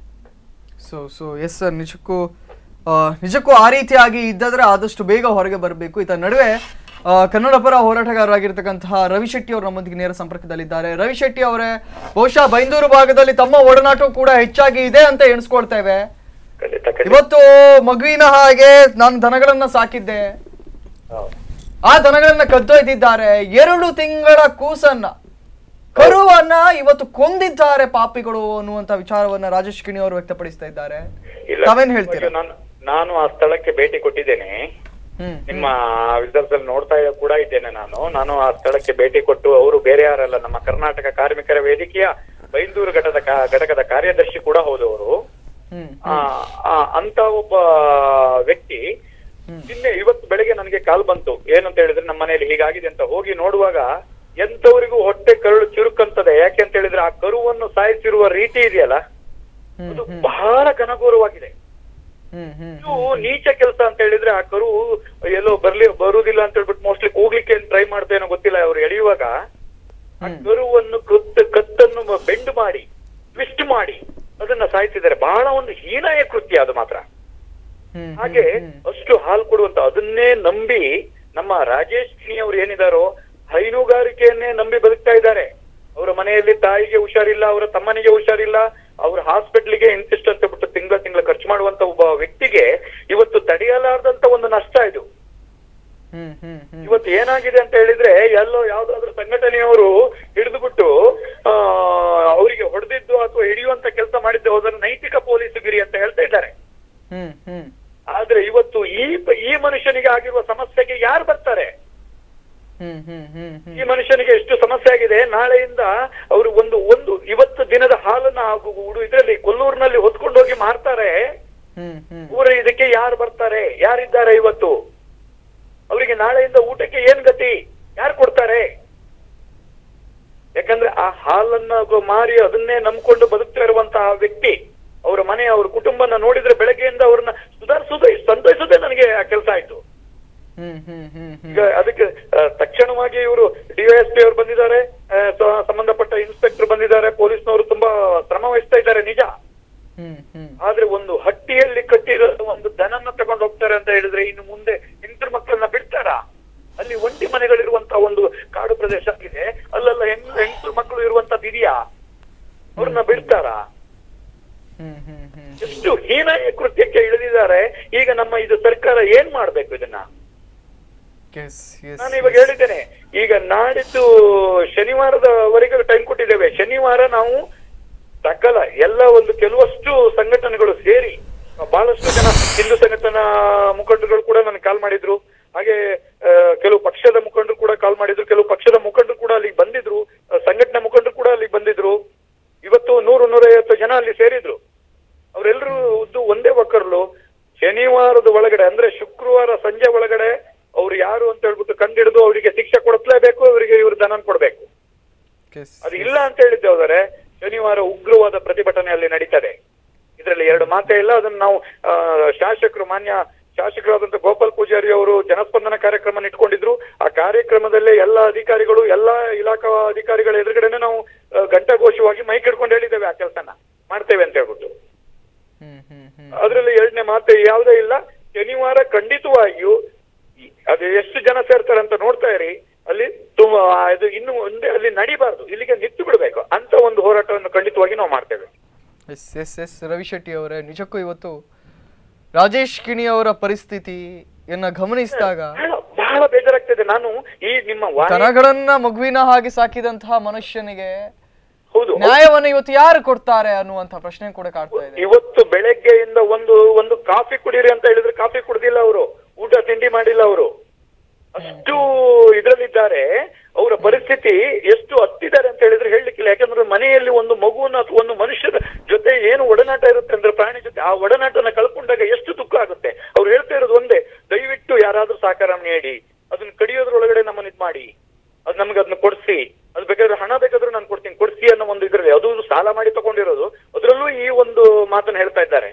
ಸೊ ಸೊ ಎಸ್ ಸರ್ ನಿಜಕ್ಕೂ ಆ, ನಿಜಕ್ಕೂ ಆ ರೀತಿಯಾಗಿ ಇದ್ದಾದ್ರೆ ಆದಷ್ಟು ಬೇಗ ಹೊರಗೆ ಬರಬೇಕು ಇದರ ನಡುವೆ ಆ, ಕನ್ನಡ ಪರ ಹೋರಾಟಗಾರರಾಗಿರ್ತಕ್ಕಂತಹ ರವಿ ಶೆಟ್ಟಿ ಅವರು ನಮ್ಮೊಂದಿಗೆ ನೇರ ಸಂಪರ್ಕದಲ್ಲಿದ್ದಾರೆ ರವಿ ಶೆಟ್ಟಿ ಅವರೇ ಬಹುಶಃ ಬೈಂದೂರು ಭಾಗದಲ್ಲಿ ತಮ್ಮ ಒಡನಾಟವು ಕೂಡ ಹೆಚ್ಚಾಗಿ ಇದೆ ಅಂತ ಎಣಿಸ್ಕೊಳ್ತೇವೆ ಖಂಡಿತ ಖಂಡಿತ ಇವತ್ತು ಮಗುವಿನ ಹಾಗೆ ನಾನು ದನಗಳನ್ನ ಸಾಕಿದ್ದೆ ಹೌದು. ಆ ದನಗಳನ್ನ ಕದ್ದೊಯ್ದಿದ್ದಾರೆ ಎರಡು ತಿಂಗಳ ಕೂಸನ್ನ ಕರುವನ್ನ ಇವತ್ತು ಕೊಂದಿದ್ದಾರೆ ಪಾಪಿಗಳು ಅನ್ನುವಂತ ವಿಚಾರವನ್ನ ರಾಜೇಶ್ ಕಿಣಿ ಅವರು ವ್ಯಕ್ತಪಡಿಸ್ತಾ ಇದ್ದಾರೆ ಇಲ್ಲ ತಾವೇನ್ ಹೇಳ್ತೀರಾ ನಾನು ನಾನು ಆ ಸ್ಥಳಕ್ಕೆ ಭೇಟಿ ಕೊಟ್ಟಿದ್ದೇನೆ ಹ್ಮ್ ನಿಮ್ಮ ವಿಧಾನದಲ್ಲಿ ನೋಡ್ತಾ ಕೂಡ ಇದ್ದೇನೆ ನಾನು ನಾನು ಆ ಸ್ಥಳಕ್ಕೆ ಭೇಟಿ ಕೊಟ್ಟು ಅವರು ಬೇರೆ ಯಾರಲ್ಲ ನಮ್ಮ ಕರ್ನಾಟಕ ಕಾರ್ಮಿಕರ ವೇದಿಕೆಯ ಬೈಂದೂರು ಘಟದ ಕಾ- ಘಟಕದ ಕಾರ್ಯದರ್ಶಿ ಕೂಡ ಹೌದವರು ಹ್ಮ್ ಆ, ಆ, ಅಂತ ಒಬ್ಬ ವ್ಯಕ್ತಿ ನಿನ್ನೆ ಇವತ್ತು ಬೆಳಗ್ಗೆ ನನಗೆ ಕಾಲ್ ಬಂತು ಏನಂತ ಹೇಳಿದ್ರೆ ನಮ್ಮ ಮನೆಯಲ್ಲಿ ಹೀಗಾಗಿದೆ ಅಂತ ಹೋಗಿ ನೋಡುವಾಗ ಎಂತವರಿಗೂ ಹೊಟ್ಟೆ ಕರುಳು ಚುರುಕಂತದೆ ಯಾಕೆ ಅಂತ ಹೇಳಿದ್ರೆ ಆ ಕರುವನ್ನು ಸಾಯಿಸಿರುವ ರೀತಿ ಇದೆಯಲ್ಲ ಹ್ಮ್ ಅದು ಬಹಳ ಘನಘೋರವಾಗಿದೆ ಹ್ಮ್ ಹ್ಮ್ ಇದು ನೀಚ ಕೆಲಸ ಅಂತ ಹೇಳಿದ್ರೆ ಆ ಕರು ಎಲ್ಲೋ ಬರ್ಲಿ ಬರುವುದಿಲ್ಲ ಅಂತ ಹೇಳ್ಬಿಟ್ಟು ಮೋಸ್ಟ್ಲಿ ಕೂಗ್ಲಿಕ್ಕೆ ಟ್ರೈ ಮಾಡ್ತೇನೋ ಗೊತ್ತಿಲ್ಲ ಅವ್ರು ಎಳೆಯುವಾಗ ಆ ಕರುವನ್ನು ಕತ್ತು ಕತ್ತನ್ನು ಮ- ಬೆಂಡ್ ಮಾಡಿ ಟ್ವಿಸ್ಟ್ ಮಾಡಿ ಅದನ್ನ ಸಾಯಿಸಿದ್ದಾರೆ ಬಹಳ ಒಂದು ಹೀನಾಯ ಕೃತ್ಯ ಅದು ಮಾತ್ರ ಹ್ಮ್ ಹಾಗೆ ಅಷ್ಟು ಹಾಲು ಕೊಡುವಂತ ಅದನ್ನೇ ನಂಬಿ ನಮ್ಮ ರಾಜೇಶ್ ಕಿಣಿ ಅವರು ಏನಿದಾರೋ ಹೈನುಗಾರಿಕೆಯನ್ನೇ ನಂಬಿ ಬದುಕ್ತಾ ಇದ್ದಾರೆ ಅವರ ಮನೆಯಲ್ಲಿ ತಾಯಿಗೆ ಹುಷಾರಿಲ್ಲ ಅವರ ತಮ್ಮನಿಗೆ ಹುಷಾರಿಲ್ಲ ಅವ್ರ ಹಾಸ್ಪಿಟ್ಲಿಗೆ ಇಂತಿಷ್ಟು ಅಂತ ಬಿಟ್ಟು ತಿಂಗಳ ತಿಂಗಳ ಖರ್ಚು ಮಾಡುವಂತ ಒಬ್ಬ ವ್ಯಕ್ತಿಗೆ ಇವತ್ತು ತಡೆಯಲಾರ್ದಂತ ಒಂದು ನಷ್ಟ ಇದು ಹ್ಮ್ ಹ್ಮ್ ಹ್ಮ್ ಇವತ್ತು ಏನಾಗಿದೆ ಅಂತ ಹೇಳಿದ್ರೆ ಎಲ್ಲೋ ಯಾವ್ದಾದ್ರು ಸಂಘಟನೆಯವರು ಹಿಡಿದುಬಿಟ್ಟು ಆ ಅವರಿಗೆ ಹೊಡೆದಿದ್ದು ಅಥವಾ ಹಿಡಿಯುವಂತ ಕೆಲಸ ಮಾಡಿದ್ದು ಹೋದ್ರೆ ನೈತಿಕ ಪೊಲೀಸುಗಿರಿ ಅಂತ ಹೇಳ್ತಾ ಇದ್ದಾರೆ ಹ್ಮ್ ಹ್ಮ್ ಆದ್ರೆ ಇವತ್ತು ಈ ಈ ಮನುಷ್ಯನಿಗೆ ಆಗಿರುವ ಸಮಸ್ಯೆಗೆ ಯಾರು ಬರ್ತಾರೆ ಹ್ಮ್ ಹ್ಮ್ ಹ್ಮ್ ಹ್ಮ್ ಈ ಮನುಷ್ಯನಿಗೆ ಎಷ್ಟು ಸಮಸ್ಯೆ ಆಗಿದೆ ನಾಳೆಯಿಂದ ಅವರು ಒಂದು ಒಂದು ಇವತ್ತು ದಿನದ ಹಾಲನ್ನ ಹಾಗೂ ಉಡು ಇದರಲ್ಲಿ ಕೊಲ್ಲೂರಿನಲ್ಲಿ ಹೊತ್ಕೊಂಡು ಹೋಗಿ ಮಾರ್ತಾರೆ ಹ್ಮ್ ಹ್ಮ್ ಊರ ಇದಕ್ಕೆ ಯಾರು ಬರ್ತಾರೆ ಯಾರಿದ್ದಾರೆ ಇವತ್ತು ಅವರಿಗೆ ನಾಳೆಯಿಂದ ಊಟಕ್ಕೆ ಏನ್ ಗತಿ ಯಾರು ಕೊಡ್ತಾರೆ ಯಾಕಂದ್ರೆ ಆ ಹಾಲನ್ನ ಗ- ಮಾರಿ ಅದನ್ನೇ ನಂಬ್ಕೊಂಡು ಬದುಕ್ತಾ ಇರುವಂತಹ ವ್ಯಕ್ತಿ ಅವರ ಮನೆ ಅವ್ರ ಕುಟುಂಬನ ನೋಡಿದ್ರೆ ಬೆಳಗ್ಗೆಯಿಂದ ಅವ್ರನ್ನ ಸುಧಾರಿಸೋದೇ ಸಂತೈಸೋದೇ ನನಗೆ ಆ ಕೆಲಸ ಆಯ್ತು ಹ್ಮ್ ಹ್ಮ್ ಹ್ಮ್ ಹ್ಮ್ ಈಗ ಅದಕ್ಕೆ ಆ, ತಕ್ಷಣವಾಗಿ ಇವರು ಡಿವೈಎಸ್ಪಿ ಅವರು ಬಂದಿದ್ದಾರೆ ಆ, ಸ- ಸಂಬಂಧಪಟ್ಟ ಇನ್ಸ್ಪೆಕ್ಟರ್ ಬಂದಿದ್ದಾರೆ ಪೊಲೀಸ್ನವರು ತುಂಬಾ ಶ್ರಮ ವಹಿಸ್ತಾ ಇದ್ದಾರೆ ನಿಜ ಹ್ಮ್ ಹ್ಮ್ ಆದ್ರೆ ಒಂದು ಹಟ್ಟಿಯಲ್ಲಿ ಕಟ್ಟಿರೋ ಒಂದು ದನನ್ನ ತಗೊಂಡು ಹೋಗ್ತಾರೆ ಅಂತ ಹೇಳಿದ್ರೆ ಇನ್ನು ಮುಂದೆ ಹೆಂಗಸರು ಮಕ್ಕಳನ್ನ ಬಿಡ್ತಾರಾ ಅಲ್ಲಿ ಒಂಟಿ ಮನೆಗಳಿರುವಂತ ಒಂದು ಕಾಡು ಪ್ರದೇಶ ಆಗಿದೆ ಅಲ್ಲೆಲ್ಲ ಹೆಂಗ್ ಹೆಂಗಸರು ಮಕ್ಕಳು ಇರುವಂತದ್ದು ಇದೆಯಾ ಅವ್ರನ್ನ ಬಿಡ್ತಾರಾ ಹ್ಮ್ ಹ್ಮ್ ಹ್ಮ್ ಎಷ್ಟು ಹೀನಾಯ ಕೃತ್ಯಕ್ಕೆ ಇಳಿದಿದ್ದಾರೆ ಈಗ ನಮ್ಮ ಇದು ಸರ್ಕಾರ ಏನ್ ಮಾಡ್ಬೇಕು ಇದನ್ನ ಎಸ್ ಎಸ್ ನಾನು ಇವಾಗ ಹೇಳಿದ್ದೇನೆ ಈಗ ನಾಡಿದ್ದು ಶನಿವಾರದವರೆಗೆ ಟೈಮ್ ಕೊಟ್ಟಿದ್ದೇವೆ ಶನಿವಾರ ನಾವು ಸಕಲ ಎಲ್ಲ ಒಂದು ಕೆಲವಷ್ಟು ಸಂಘಟನೆಗಳು ಸೇರಿ ಬಹಳಷ್ಟು ಜನ ಹಿಂದೂ ಸಂಘಟನಾ ಮುಖಂಡರುಗಳು ಕೂಡ ನನಗೆ ಕಾಲ್ ಮಾಡಿದ್ರು ಹಾಗೆ ಆ, ಕೆಲವು ಪಕ್ಷದ ಮುಖಂಡರು ಕೂಡ ಕಾಲ್ ಮಾಡಿದ್ರು ಕೆಲವು ಪಕ್ಷದ ಮುಖಂಡರು ಕೂಡ ಅಲ್ಲಿಗೆ ಬಂದಿದ್ರು ಆ, ಸಂಘಟನಾ ಮುಖಂಡರು ಕೂಡ ಅಲ್ಲಿಗೆ ಬಂದಿದ್ರು ಇವತ್ತು ನೂರು ನೂರೈವತ್ತು ಜನ ಅಲ್ಲಿ ಸೇರಿದ್ರು ಅವರೆಲ್ಲರೂ ಒಂದೇ ಒಕ್ಕರ್ಲು ಶನಿವಾರದ ಒಳಗಡೆ ಅಂದ್ರೆ ಶುಕ್ರವಾರ ಸಂಜೆ ಒಳಗಡೆ ಅವ್ರು ಯಾರು ಅಂತ ಹೇಳ್ಬಿಟ್ಟು ಕಂಡಿಡಿದು ಅವರಿಗೆ ಶಿಕ್ಷೆ ಕೊಡಿಸ್ಲೇಬೇಕು ಅವರಿಗೆ ಇವ್ರು ದನ ಕೊಡ್ಬೇಕು ಅದು ಇಲ್ಲ ಅಂತ ಹೇಳಿದ್ದೆ ಹೋದರೆ ಶನಿವಾರ ಉಗ್ರವಾದ ಪ್ರತಿಭಟನೆ ಅಲ್ಲಿ ನಡೀತದೆ ಇದರಲ್ಲಿ ಎರಡು ಮಾತೇ ಇಲ್ಲ ಅದನ್ನ ನಾವು ಆ, ಶಾಸಕರು ಮಾನ್ಯ ಶಾಸಕರಾದಂತ ಗೋಪಾಲ್ ಪೂಜಾರಿ ಅವರು ಜನಸ್ಪಂದನ ಕಾರ್ಯಕ್ರಮ ಇಟ್ಕೊಂಡಿದ್ರು ಆ ಕಾರ್ಯಕ್ರಮದಲ್ಲೇ ಎಲ್ಲ ಅಧಿಕಾರಿಗಳು ಎಲ್ಲ ಇಲಾಖಾ ಅಧಿಕಾರಿಗಳ ಎದುರುಗಡೆನೆ ನಾವು ಆ, ಘಂಟಾಘೋಷವಾಗಿ ಮೈಕ್ ಹಿಡ್ಕೊಂಡು ಹೇಳಿದ್ದೇವೆ ಆ ಕೆಲಸನ ಮಾಡ್ತೇವೆ ಅಂತ ಹೇಳ್ಬಿಟ್ಟು ಹ್ಮ್ ಹ್ಮ್ ಹ್ಮ್ ಅದರಲ್ಲಿ ಎರಡನೇ ಮಾತು ಯಾವುದೇ ಇಲ್ಲ ಶನಿವಾರ ಖಂಡಿತವಾಗಿಯೂ ಈ- ಅದು ಎಷ್ಟು ಜನ ಸೇರ್ತಾರೆ ಅಂತ ನೋಡ್ತಾ ಇರಿ ಅಲ್ಲಿ ತುಂಬಾ ಇದು ಇನ್ನು ಒಂದೇ ಅಲ್ಲಿ ನಡಿಬಾರ್ದು ಇಲ್ಲಿಗೆ ನಿಂತು ಬಿಡಬೇಕು ಅಂತ ಒಂದು ಹೋರಾಟವನ್ನು ಖಂಡಿತವಾಗಿ ನಾವು ಮಾಡ್ತೇವೆ yes yes yes Ravi Shetty ಅವರೇ ನಿಜಕ್ಕೂ ಇವತ್ತು ರಾಜೇಶ್ ಕಿಣಿ ಅವರ ಪರಿಸ್ಥಿತಿಯನ್ನ ಗಮನಿಸಿದಾಗ ಬಹಳ ಬಹಳ ಬೇಜಾರಾಗ್ತದೆ ನಾನು ಈ ನಿಮ್ಮ ವಾಣಿ ದನಗಳನ್ನ ಮಗುವಿನ ಹಾಗೆ ಸಾಕಿದಂತಹ ಮನುಷ್ಯನಿಗೆ ಹೌದು ನ್ಯಾಯವನ್ನು ಇವತ್ತು ಯಾರು ಕೊಡ್ತಾರೆ ಅನ್ನುವಂತ ಪ್ರಶ್ನೆ ಕೂಡ ಕಾಡ್ತಾ ಇದೆ ಇವತ್ತು ಬೆಳಗ್ಗೆಯಿಂದ ಒಂದು ಒಂದು ಕಾಫಿ ಕುಡೀರಿ ಅಂತ ಹೇಳಿದ್ರೆ ಕಾಫಿ ಕುಡ್ದಿಲ್ಲ ಅವರು ಊಟ ತಿಂಡಿ ಮಾಡಿಲ್ಲ ಅವರು ಅಷ್ಟು ಇದ್ರಲ್ಲಿದ್ದಾರೆ ಅವರ ಪರಿಸ್ಥಿತಿ ಎಷ್ಟು ಹತ್ತಿದ್ದಾರೆ ಅಂತ ಹೇಳಿದ್ರೆ ಹೇಳಲಿಕ್ಕಿಲ್ಲ ಯಾಕಂದ್ರೆ ಮನೆಯಲ್ಲಿ ಒಂದು ಮಗುವನ್ನ ಅಥವಾ ಒಂದು ಮನುಷ್ಯರ ಜೊತೆ ಏನು ಒಡನಾಟ ಇರುತ್ತೆ ಅಂದ್ರೆ ಪ್ರಾಣಿ ಜೊತೆ ಆ ಒಡನಾಟನ ಕಳ್ಕೊಂಡಾಗ ಎಷ್ಟು ದುಃಖ ಆಗುತ್ತೆ ಅವ್ರು ಹೇಳ್ತಾ ಇರೋದು ಒಂದೇ ದಯವಿಟ್ಟು ಯಾರಾದ್ರೂ ಸಹಕಾರ ನೀಡಿ ಅದನ್ನ ಕಡಿಯೋದ್ರೊಳಗಡೆ ನಮ್ಮನ್ನ ಇದ್ ಮಾಡಿ ಅದ್ ನಮ್ಗೆ ಅದನ್ನ ಕೊಡ್ಸಿ ಅದು ಬೇಕಾದ್ರೆ ಹಣ ಬೇಕಾದ್ರೂ ನಾನು ಕೊಡ್ತೀನಿ ಕೊಡ್ಸಿ ಅನ್ನೋ ಒಂದು ಇದ್ರಲ್ಲಿ ಅದು ಸಾಲ ಮಾಡಿ ತಗೊಂಡಿರೋದು ಅದರಲ್ಲೂ ಈ ಒಂದು ಮಾತನ್ನ ಹೇಳ್ತಾ ಇದ್ದಾರೆ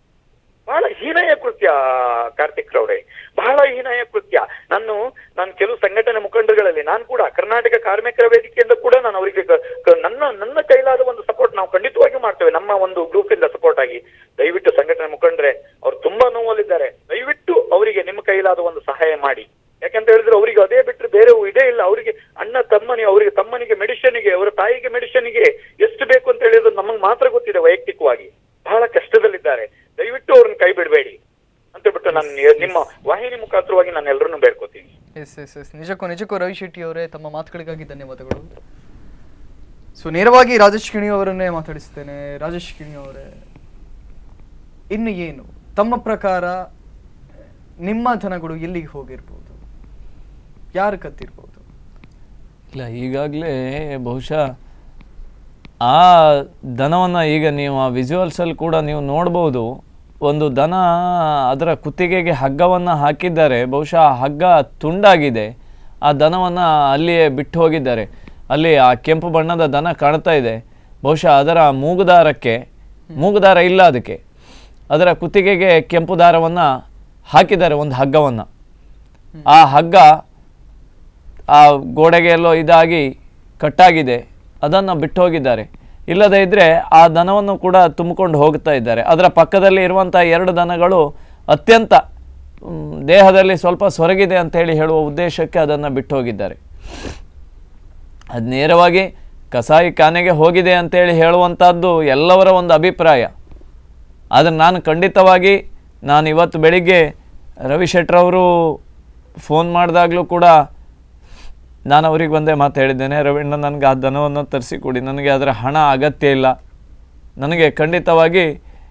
ಬಹಳ ಹೀನಾಯ ಕೃತ್ಯ ಕಾರ್ತಿಕ್ ರವ್ರೆ ಬಹಳ ಹೀನಾಯ ಕೃತ್ಯ ನಾನು ನಾನು ಕೆಲವು ಸಂಘಟನೆ ಮುಖಂಡರುಗಳಲ್ಲಿ ನಾನು ಕೂಡ ಕರ್ನಾಟಕ ಕಾರ್ಮಿಕರ ವೇದಿಕೆಯಿಂದ ಕೂಡ ನಾನು ಅವರಿಗೆ ಕ- ಕ- ನನ್ನ ನನ್ನ ಕೈಲಾದ ಒಂದು ಸಪೋರ್ಟ್ ನಾವು ಖಂಡಿತವಾಗಿ ಮಾಡ್ತೇವೆ ನಮ್ಮ ಒಂದು ಗ್ರೂಪ್ ಇಂದ ಸಪೋರ್ಟ್ ಆಗಿ ದಯವಿಟ್ಟು ಸಂಘಟನೆ ಮುಖಂಡರೆ ಅವ್ರು ತುಂಬಾ ನೋವಲ್ಲಿದ್ದಾರೆ ದಯವಿಟ್ಟು ಅವರಿಗೆ ನಿಮ್ಮ ಕೈಲಾದ ಒಂದು ಸಹಾಯ ಮಾಡಿ ಯಾಕಂತ ಹೇಳಿದ್ರೆ ಅವರಿಗೆ ಅದೇ ಬಿಟ್ಟರೆ ಬೇರೆ ಇದೇ ಇಲ್ಲ ಅವರಿಗೆ ಅಣ್ಣ ತಮ್ಮನಿಗೆ ಅವರಿಗೆ ತಮ್ಮನಿಗೆ ಮೆಡಿಷನ್ಗೆ ಅವರ ತಾಯಿಗೆ ಮೆಡಿಷನ್ಗೆ ಎಷ್ಟು ಬೇಕು ಅಂತ ಹೇಳಿದ್ರೆ ನಮಗೆ ಮಾತ್ರ ಗೊತ್ತಿದೆ ವೈಯಕ್ತಿಕವಾಗಿ ಬಹಳ ಕಷ್ಟದಲ್ಲಿದ್ದಾರೆ ದಯವಿಟ್ಟು ಅವ್ರನ್ನ ಕೈ ಬಿಡಬೇಡಿ ಅಂತ ಬಿಟ್ಟು ನಾನು ನಿಮ್ಮ ವಾಹಿನಿ ಮುಖಾಂತರವಾಗಿ ನಾನು ಎಲ್ಲರನ್ನೂ ಬೇಡ್ಕೋತೀನಿ ಎಸ್ ಎಸ್ ಎಸ್ ನಿಜಕ್ಕೂ ನಿಜಕ್ಕೂ ರವಿ ಶೆಟ್ಟಿ ಅವರೇ ತಮ್ಮ ಮಾತುಗಳಿಗಾಗಿ ಧನ್ಯವಾದಗಳು ಸೊ ನೇರವಾಗಿ ರಾಜೇಶ್ ಕಿಣಿ ಅವರನ್ನೇ ಮಾತಾಡಿಸ್ತೇನೆ ರಾಜೇಶ್ ಕಿಣಿ ಅವರೇ ಇನ್ನು ಏನು ತಮ್ಮ ಪ್ರಕಾರ ನಿಮ್ಮ ದನಗಳು ಎಲ್ಲಿಗೆ ಹೋಗಿರ್ಬೋದು ಯಾರು ಕತ್ತಿರ್ಬೋದು ಇಲ್ಲ ಈಗಾಗಲೇ ಬಹುಶಃ ಆ ದನವನ್ನು ಈಗ ನೀವು ಆ ವಿಜುವಲ್ಸಲ್ಲಿ ಕೂಡ ನೀವು ನೋಡ್ಬೋದು ಒಂದು ದನ ಅದರ ಕುತ್ತಿಗೆಗೆ ಹಗ್ಗವನ್ನು ಹಾಕಿದ್ದಾರೆ ಬಹುಶಃ ಆ ಹಗ್ಗ ತುಂಡಾಗಿದೆ ಆ ದನವನ್ನು ಅಲ್ಲಿಯೇ ಬಿಟ್ಟು ಹೋಗಿದ್ದಾರೆ ಅಲ್ಲಿ ಆ ಕೆಂಪು ಬಣ್ಣದ ದನ ಕಾಣ್ತಾ ಇದೆ ಬಹುಶಃ ಅದರ ಮೂಗುದಾರಕ್ಕೆ ಮೂಗುದಾರ ಇಲ್ಲ ಅದಕ್ಕೆ ಅದರ ಕುತ್ತಿಗೆಗೆ ಕೆಂಪು ದಾರವನ್ನು ಹಾಕಿದ್ದಾರೆ ಒಂದು ಹಗ್ಗವನ್ನು ಆ ಹಗ್ಗ ಆ ಗೋಡೆಗೆ ಎಲ್ಲೋ ಇದಾಗಿ ಕಟ್ಟಾಗಿದೆ ಅದನ್ನು ಬಿಟ್ಟು ಹೋಗಿದ್ದಾರೆ ಇಲ್ಲದೇ ಇದ್ದರೆ ಆ ದನವನ್ನು ಕೂಡ ತುಂಬಿಕೊಂಡು ಹೋಗ್ತಾ ಇದ್ದಾರೆ ಅದರ ಪಕ್ಕದಲ್ಲಿ ಇರುವಂಥ ಎರಡು ದನಗಳು ಅತ್ಯಂತ ಮ್, ದೇಹದಲ್ಲಿ ಸ್ವಲ್ಪ ಸೊರಗಿದೆ ಅಂತೇಳಿ ಹೇಳುವ ಉದ್ದೇಶಕ್ಕೆ ಅದನ್ನು ಬಿಟ್ಟು ಹೋಗಿದ್ದಾರೆ ಅದು ನೇರವಾಗಿ ಕಸಾಯಿ ಖಾನೆಗೆ ಹೋಗಿದೆ ಅಂತೇಳಿ ಹೇಳುವಂಥದ್ದು ಎಲ್ಲವರ ಒಂದು ಅಭಿಪ್ರಾಯ ಆದರೆ ನಾನು ಖಂಡಿತವಾಗಿ ನಾನು ಇವತ್ತು ಬೆಳಿಗ್ಗೆ ರವಿ ಶೆಟ್ರವರು ಫೋನ್ ಮಾಡಿದಾಗಲೂ ಕೂಡ ನಾನು ಅವ್ರಿಗೆ ಒಂದೇ ಮಾತು ಹೇಳಿದ್ದೇನೆ ರವೀಣ್ಣ ನನಗೆ ಆ ದನವನ್ನು ತರಿಸಿಕೊಡಿ ನನಗೆ ಅದರ ಹಣ ಅಗತ್ಯ ಇಲ್ಲ ನನಗೆ ಖಂಡಿತವಾಗಿ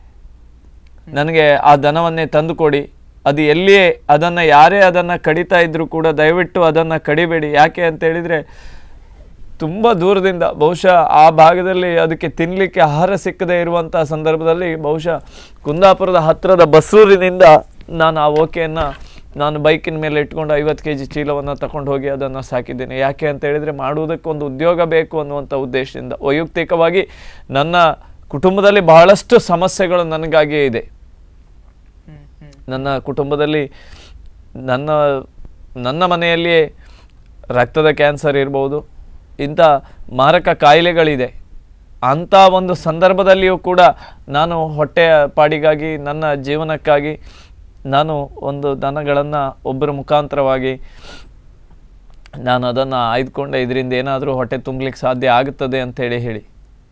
ನನಗೆ ಆ ದನವನ್ನೇ ತಂದು ಕೊಡಿ ಅದು ಎಲ್ಲಿಯೇ ಅದನ್ನು ಯಾರೇ ಅದನ್ನು ಕಡಿತಾ ಇದ್ದರೂ ಕೂಡ ದಯವಿಟ್ಟು ಅದನ್ನು ಕಡಿಬೇಡಿ ಯಾಕೆ ಅಂತ ಹೇಳಿದರೆ ತುಂಬ ದೂರದಿಂದ ಬಹುಶಃ ಆ ಭಾಗದಲ್ಲಿ ಅದಕ್ಕೆ ತಿನ್ನಲಿಕ್ಕೆ ಆಹಾರ ಸಿಕ್ಕದೇ ಇರುವಂಥ ಸಂದರ್ಭದಲ್ಲಿ ಬಹುಶಃ ಕುಂದಾಪುರದ ಹತ್ತಿರದ ಬಸ್ರೂರಿನಿಂದ ನಾನು ಆ ಓಕೆಯನ್ನು ನಾನು ಬೈಕಿನ ಮೇಲೆ ಇಟ್ಕೊಂಡು ಐವತ್ತು ಕೆ ಜಿ ಚೀಲವನ್ನು ತಗೊಂಡು ಹೋಗಿ ಅದನ್ನು ಸಾಕಿದ್ದೇನೆ ಯಾಕೆ ಅಂತ ಹೇಳಿದರೆ ಮಾಡುವುದಕ್ಕೆ ಒಂದು ಉದ್ಯೋಗ ಬೇಕು ಅನ್ನುವಂಥ ಉದ್ದೇಶದಿಂದ ವೈಯಕ್ತಿಕವಾಗಿ ನನ್ನ ಕುಟುಂಬದಲ್ಲಿ ಬಹಳಷ್ಟು ಸಮಸ್ಯೆಗಳು ನನಗಾಗಿಯೇ ಇದೆ ನನ್ನ ಕುಟುಂಬದಲ್ಲಿ ನನ್ನ ನನ್ನ ಮನೆಯಲ್ಲಿಯೇ ರಕ್ತದ ಕ್ಯಾನ್ಸರ್ ಇರ್ಬೋದು ಇಂಥ ಮಾರಕ ಕಾಯಿಲೆಗಳಿದೆ ಅಂಥ ಒಂದು ಸಂದರ್ಭದಲ್ಲಿಯೂ ಕೂಡ ನಾನು ಹೊಟ್ಟೆಯ ಪಾಡಿಗಾಗಿ ನನ್ನ ಜೀವನಕ್ಕಾಗಿ ನಾನು ಒಂದು ದನಗಳನ್ನು ಒಬ್ಬರ ಮುಖಾಂತರವಾಗಿ ನಾನು ಅದನ್ನು ಆಯ್ದುಕೊಂಡೆ ಇದರಿಂದ ಏನಾದರೂ ಹೊಟ್ಟೆ ತುಂಬಲಿಕ್ಕೆ ಸಾಧ್ಯ ಆಗುತ್ತದೆ ಅಂತೇಳಿ ಹೇಳಿ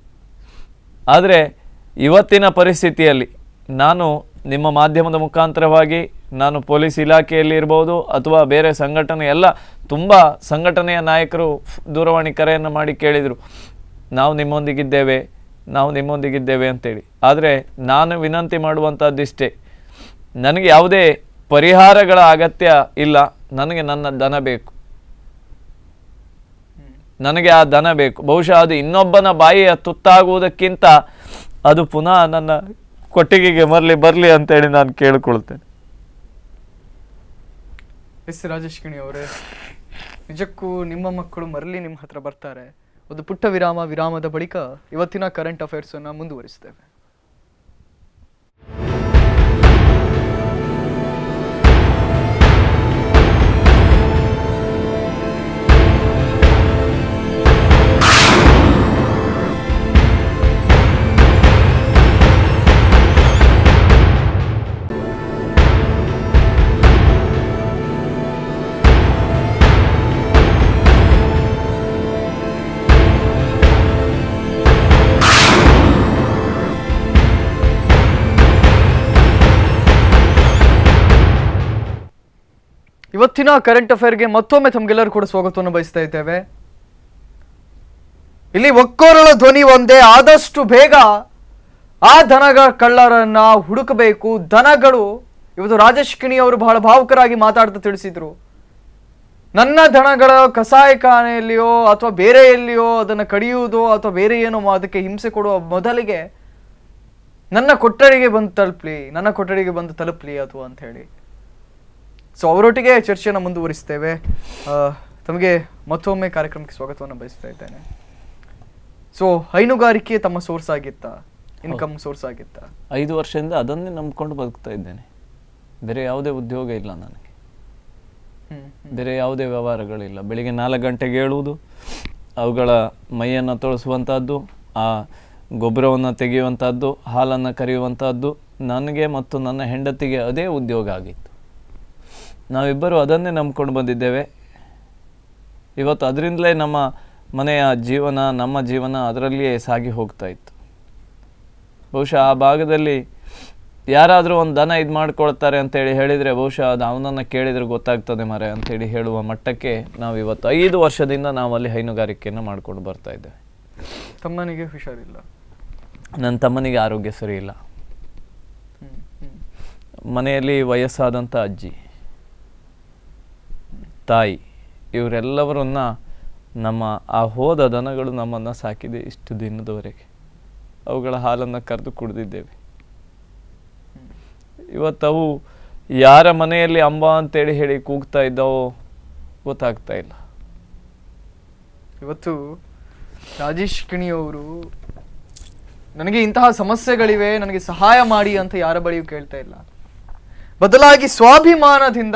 ಆದರೆ ಇವತ್ತಿನ ಪರಿಸ್ಥಿತಿಯಲ್ಲಿ ನಾನು ನಿಮ್ಮ ಮಾಧ್ಯಮದ ಮುಖಾಂತರವಾಗಿ ನಾನು ಪೊಲೀಸ್ ಇಲಾಖೆಯಲ್ಲಿ ಇರ್ಬೋದು ಅಥವಾ ಬೇರೆ ಸಂಘಟನೆ ಎಲ್ಲ ತುಂಬ ಸಂಘಟನೆಯ ನಾಯಕರು ಫ್- ದೂರವಾಣಿ ಕರೆಯನ್ನು ಮಾಡಿ ಕೇಳಿದರು ನಾವು ನಿಮ್ಮೊಂದಿಗಿದ್ದೇವೆ ನಾವು ನಿಮ್ಮೊಂದಿಗಿದ್ದೇವೆ ಅಂತೇಳಿ ಆದರೆ ನಾನು ವಿನಂತಿ ಮಾಡುವಂಥದ್ದಿಷ್ಟೇ ನನಗೆ ಯಾವುದೇ ಪರಿಹಾರಗಳ ಅಗತ್ಯ ಇಲ್ಲ ನನಗೆ ನನ್ನ ದನ ಬೇಕು ನನಗೆ ಆ ದನ ಬೇಕು ಬಹುಶಃ ಅದು ಇನ್ನೊಬ್ಬನ ಬಾಯಿಯ ತುತ್ತಾಗುವುದಕ್ಕಿಂತ ಅದು ಪುನಃ ನನ್ನ ಕೊಟ್ಟಿಗೆಗೆ ಮರಳಿ ಬರಲಿ ಅಂತೇಳಿ ನಾನು ಕೇಳ್ಕೊಳ್ತೇನೆ ಎಸ್ ರಾಜೇಶ್ ಕಿಣಿ ಅವರೇ ನಿಜಕ್ಕೂ ನಿಮ್ಮ ಮಕ್ಕಳು ಮರಳಿ ನಿಮ್ಮ ಹತ್ರ ಬರ್ತಾರೆ ಒಂದು ಪುಟ್ಟ ವಿರಾಮ ವಿರಾಮದ ಬಳಿಕ ಇವತ್ತಿನ ಕರೆಂಟ್ ಅಫೇರ್ಸ್ ಅನ್ನ ಮುಂದುವರಿಸ್ತೇವೆ ಇವತ್ತಿನ ಕರೆಂಟ್ ಅಫೇರ್ಗೆ ಮತ್ತೊಮ್ಮೆ ತಮ್ಗೆಲ್ಲರೂ ಕೂಡ ಸ್ವಾಗತವನ್ನು ಬಯಸ್ತಾ ಇದ್ದೇವೆ ಇಲ್ಲಿ ಒಕ್ಕೋರಳ ಧ್ವನಿ ಒಂದೇ ಆದಷ್ಟು ಬೇಗ ಆ ದನಗಳ ಕಳ್ಳರನ್ನ ಹುಡುಕಬೇಕು ದನಗಳು ಇವತ್ತು ರಾಜೇಶ್ ಕಿಣಿ ಅವರು ಬಹಳ ಭಾವುಕರಾಗಿ ಮಾತಾಡ್ತಾ ತಿಳಿಸಿದ್ರು ನನ್ನ ದನಗಳ ಕಸಾಯಿಖಾನೆಯಲ್ಲಿಯೋ ಅಥವಾ ಬೇರೆ ಎಲ್ಲಿಯೋ ಅದನ್ನು ಕಡಿಯುವುದೋ ಅಥವಾ ಬೇರೆ ಏನೋ ಅದಕ್ಕೆ ಹಿಂಸೆ ಕೊಡುವ ಮೊದಲಿಗೆ ನನ್ನ ಕೊಠಡಿಗೆ ಬಂದು ತಲುಪಲಿ ನನ್ನ ಕೊಠಡಿಗೆ ಬಂದು ತಲುಪಲಿ ಅದು ಅಂತ ಹೇಳಿ ಸೊ ಅವರೊಟ್ಟಿಗೆ ಚರ್ಚೆಯನ್ನು ಮುಂದುವರಿಸ್ತೇವೆ ಆ, ತಮಗೆ ಮತ್ತೊಮ್ಮೆ ಕಾರ್ಯಕ್ರಮಕ್ಕೆ ಸ್ವಾಗತವನ್ನು ಬಯಸ್ತಾ ಇದ್ದೇನೆ ಸೊ ಹೈನುಗಾರಿಕೆ ತಮ್ಮ ಸೋರ್ಸ್ ಆಗಿತ್ತಾ ಇನ್ಕಮ್ ಸೋರ್ಸ್ ಆಗಿತ್ತಾ ಐದು ವರ್ಷದಿಂದ ಅದನ್ನೇ ನಂಬ್ಕೊಂಡು ಬದುಕ್ತಾ ಇದ್ದೇನೆ ಬೇರೆ ಯಾವುದೇ ಉದ್ಯೋಗ ಇಲ್ಲ ನನಗೆ ಹ್ಮ್ ಬೇರೆ ಯಾವುದೇ ವ್ಯವಹಾರಗಳಿಲ್ಲ ಬೆಳಿಗ್ಗೆ ನಾಲ್ಕು ಗಂಟೆಗೆ ಏಳುವುದು ಅವುಗಳ ಮೈಯನ್ನು ತೊಳಸುವಂಥದ್ದು ಆ ಗೊಬ್ಬರವನ್ನು ತೆಗೆಯುವಂಥದ್ದು ಹಾಲನ್ನು ಕರೆಯುವಂಥದ್ದು ನನಗೆ ಮತ್ತು ನನ್ನ ಹೆಂಡತಿಗೆ ಅದೇ ಉದ್ಯೋಗ ಆಗಿತ್ತು ನಾವಿಬ್ಬರು ಅದನ್ನೇ ನಂಬ್ಕೊಂಡು ಬಂದಿದ್ದೇವೆ ಇವತ್ತು ಅದರಿಂದಲೇ ನಮ್ಮ ಮನೆಯ ಜೀವನ ನಮ್ಮ ಜೀವನ ಅದರಲ್ಲಿಯೇ ಸಾಗಿ ಹೋಗ್ತಾ ಇತ್ತು ಬಹುಶಃ ಆ ಭಾಗದಲ್ಲಿ ಯಾರಾದರೂ ಒಂದು ದನ ಇದು ಮಾಡ್ಕೊಳ್ತಾರೆ ಅಂತೇಳಿ ಹೇಳಿದರೆ ಬಹುಶಃ ಅದು ಅವನನ್ನು ಕೇಳಿದರೆ ಗೊತ್ತಾಗ್ತದೆ ಮರೆ ಅಂತೇಳಿ ಹೇಳುವ ಮಟ್ಟಕ್ಕೆ ನಾವು ಇವತ್ತು ಐದು ವರ್ಷದಿಂದ ನಾವು ಅಲ್ಲಿ ಹೈನುಗಾರಿಕೆಯನ್ನು ಮಾಡ್ಕೊಂಡು ಬರ್ತಾ ಇದ್ದೇವೆ ತಮ್ಮನಿಗೆ ಹುಷಾರಿಲ್ಲ ನನ್ನ ತಮ್ಮನಿಗೆ ಆರೋಗ್ಯ ಸರಿ ಇಲ್ಲ ಹ್ಮ್ ಹ್ಮ್ ಮನೆಯಲ್ಲಿ ವಯಸ್ಸಾದಂಥ ಅಜ್ಜಿ ತಾಯಿ ಇವರೆಲ್ಲವರನ್ನ ನಮ್ಮ ಆ ಹೋದ ದನಗಳು ನಮ್ಮನ್ನು ಸಾಕಿದೆ ಇಷ್ಟು ದಿನದವರೆಗೆ ಅವುಗಳ ಹಾಲನ್ನು ಕರೆದು ಕುಡಿದಿದ್ದೇವೆ ಇವತ್ತವು ಯಾರ ಮನೆಯಲ್ಲಿ ಅಂಬ ಅಂತೇಳಿ ಹೇಳಿ ಕೂಗ್ತಾ ಇದ್ದಾವೋ ಗೊತ್ತಾಗ್ತಾ ಇಲ್ಲ ಇವತ್ತು ರಾಜೇಶ್ ಕಿಣಿ ಅವರು ನನಗೆ ಇಂತಹ ಸಮಸ್ಯೆಗಳಿವೆ ನನಗೆ ಸಹಾಯ ಮಾಡಿ ಅಂತ ಯಾರ ಬಳಿಯೂ ಕೇಳ್ತಾ ಇಲ್ಲ ಬದಲಾಗಿ ಸ್ವಾಭಿಮಾನದಿಂದ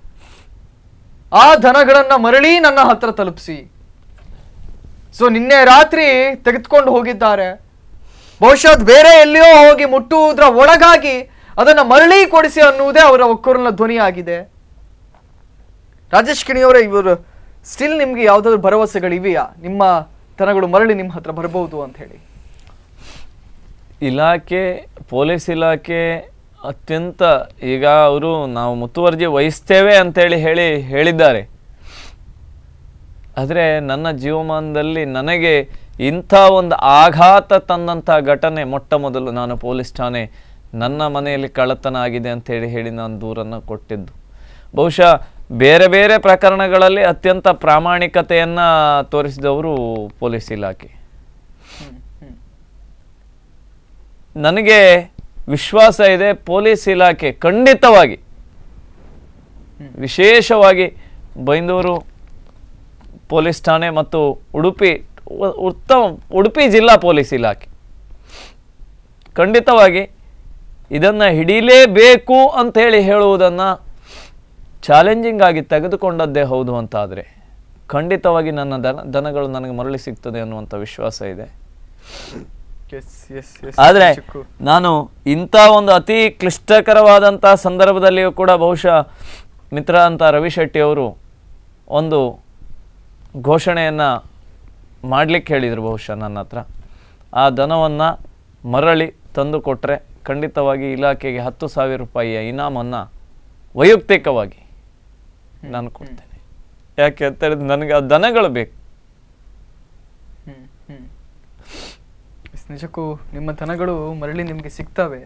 ಆ ದನಗಳನ್ನ ಮರಳಿ ನನ್ನ ಹತ್ರ ತಲುಪಿಸಿ ಸೊ ನಿನ್ನೆ ರಾತ್ರಿ ತೆಗೆದುಕೊಂಡು ಹೋಗಿದ್ದಾರೆ ಬಹುಶಃ ಅದು ಬೇರೆ ಎಲ್ಲಿಯೋ ಹೋಗಿ ಮುಟ್ಟುವುದರ ಒಳಗಾಗಿ ಅದನ್ನ ಮರಳಿ ಕೊಡಿಸಿ ಅನ್ನುವುದೇ ಅವರ ಒಕ್ಕೂರಿನ ಧ್ವನಿ ಆಗಿದೆ ರಾಜೇಶ್ ಕಿಣಿಯವರೇ ಇವರು ಸ್ಟಿಲ್ ನಿಮ್ಗೆ ಯಾವ್ದಾದ್ರು ಭರವಸೆಗಳಿವೆಯಾ ನಿಮ್ಮ ದನಗಳು ಮರಳಿ ನಿಮ್ಮ ಹತ್ರ ಬರಬಹುದು ಅಂತ ಹೇಳಿ ಇಲಾಖೆ ಪೊಲೀಸ್ ಇಲಾಖೆ ಅತ್ಯಂತ ಈಗ ಅವರು ನಾವು ಮುತುವರ್ಜಿ ವಹಿಸ್ತೇವೆ ಅಂತೇಳಿ ಹೇಳಿ ಹೇಳಿದ್ದಾರೆ ಆದರೆ ನನ್ನ ಜೀವಮಾನದಲ್ಲಿ ನನಗೆ ಇಂಥ ಒಂದು ಆಘಾತ ತಂದಂಥ ಘಟನೆ ಮೊಟ್ಟ ಮೊದಲು ನಾನು ಪೊಲೀಸ್ ಠಾಣೆ ನನ್ನ ಮನೆಯಲ್ಲಿ ಕಳ್ಳತನ ಆಗಿದೆ ಅಂತೇಳಿ ಹೇಳಿ ನಾನು ದೂರನ್ನು ಕೊಟ್ಟಿದ್ದು ಬಹುಶಃ ಬೇರೆ ಬೇರೆ ಪ್ರಕರಣಗಳಲ್ಲಿ ಅತ್ಯಂತ ಪ್ರಾಮಾಣಿಕತೆಯನ್ನು ತೋರಿಸಿದವರು ಪೊಲೀಸ್ ಇಲಾಖೆ ನನಗೆ ವಿಶ್ವಾಸ ಇದೆ ಪೊಲೀಸ್ ಇಲಾಖೆ ಖಂಡಿತವಾಗಿ ವಿಶೇಷವಾಗಿ ಬೈಂದೂರು ಪೊಲೀಸ್ ಠಾಣೆ ಮತ್ತು ಉಡುಪಿ ಉ- ಉತ್ತಮ ಉಡುಪಿ ಜಿಲ್ಲಾ ಪೊಲೀಸ್ ಇಲಾಖೆ ಖಂಡಿತವಾಗಿ ಇದನ್ನು ಹಿಡೀಲೇಬೇಕು ಅಂತೇಳಿ ಹೇಳುವುದನ್ನು ಚಾಲೆಂಜಿಂಗ್ ಆಗಿ ತೆಗೆದುಕೊಂಡದ್ದೇ ಹೌದು ಅಂತಾದರೆ ಖಂಡಿತವಾಗಿ ನನ್ನ ದನ ದನಗಳು ನನಗೆ ಮರಳಿ ಸಿಗ್ತದೆ ಅನ್ನುವಂಥ ವಿಶ್ವಾಸ ಇದೆ ಎಸ್ ಎಸ್ ಎಸ್ ಆದರೆ ನಾನು ಇಂಥ ಒಂದು ಅತಿ ಕ್ಲಿಷ್ಟಕರವಾದಂಥ ಸಂದರ್ಭದಲ್ಲಿಯೂ ಕೂಡ ಬಹುಶಃ ಮಿತ್ರ ಅಂತ ರವಿ ಶೆಟ್ಟಿ ಅವರು ಒಂದು ಘೋಷಣೆಯನ್ನು ಮಾಡಲಿಕ್ಕೆ ಹೇಳಿದರು ಬಹುಶಃ ನನ್ನ ಹತ್ರ ಆ ದನವನ್ನು ಮರಳಿ ತಂದು ಕೊಟ್ಟರೆ ಖಂಡಿತವಾಗಿ ಇಲಾಖೆಗೆ ಹತ್ತು ಸಾವಿರ ರೂಪಾಯಿಯ ಇನಾಮನ್ನು ವೈಯಕ್ತಿಕವಾಗಿ ನಾನು ಕೊಡ್ತೇನೆ ಯಾಕೆ ಅಂತ ಹೇಳಿದ್ರೆ ನನಗೆ ಆ ದನಗಳು ಬೇಕು ಹ್ಮ್, ಹ್ಮ್. ಎಸ್, ನಿಜಕ್ಕೂ ನಿಮ್ಮ ದನಗಳು ಮರಳಿ ನಿಮಗೆ ಸಿಗ್ತವೆ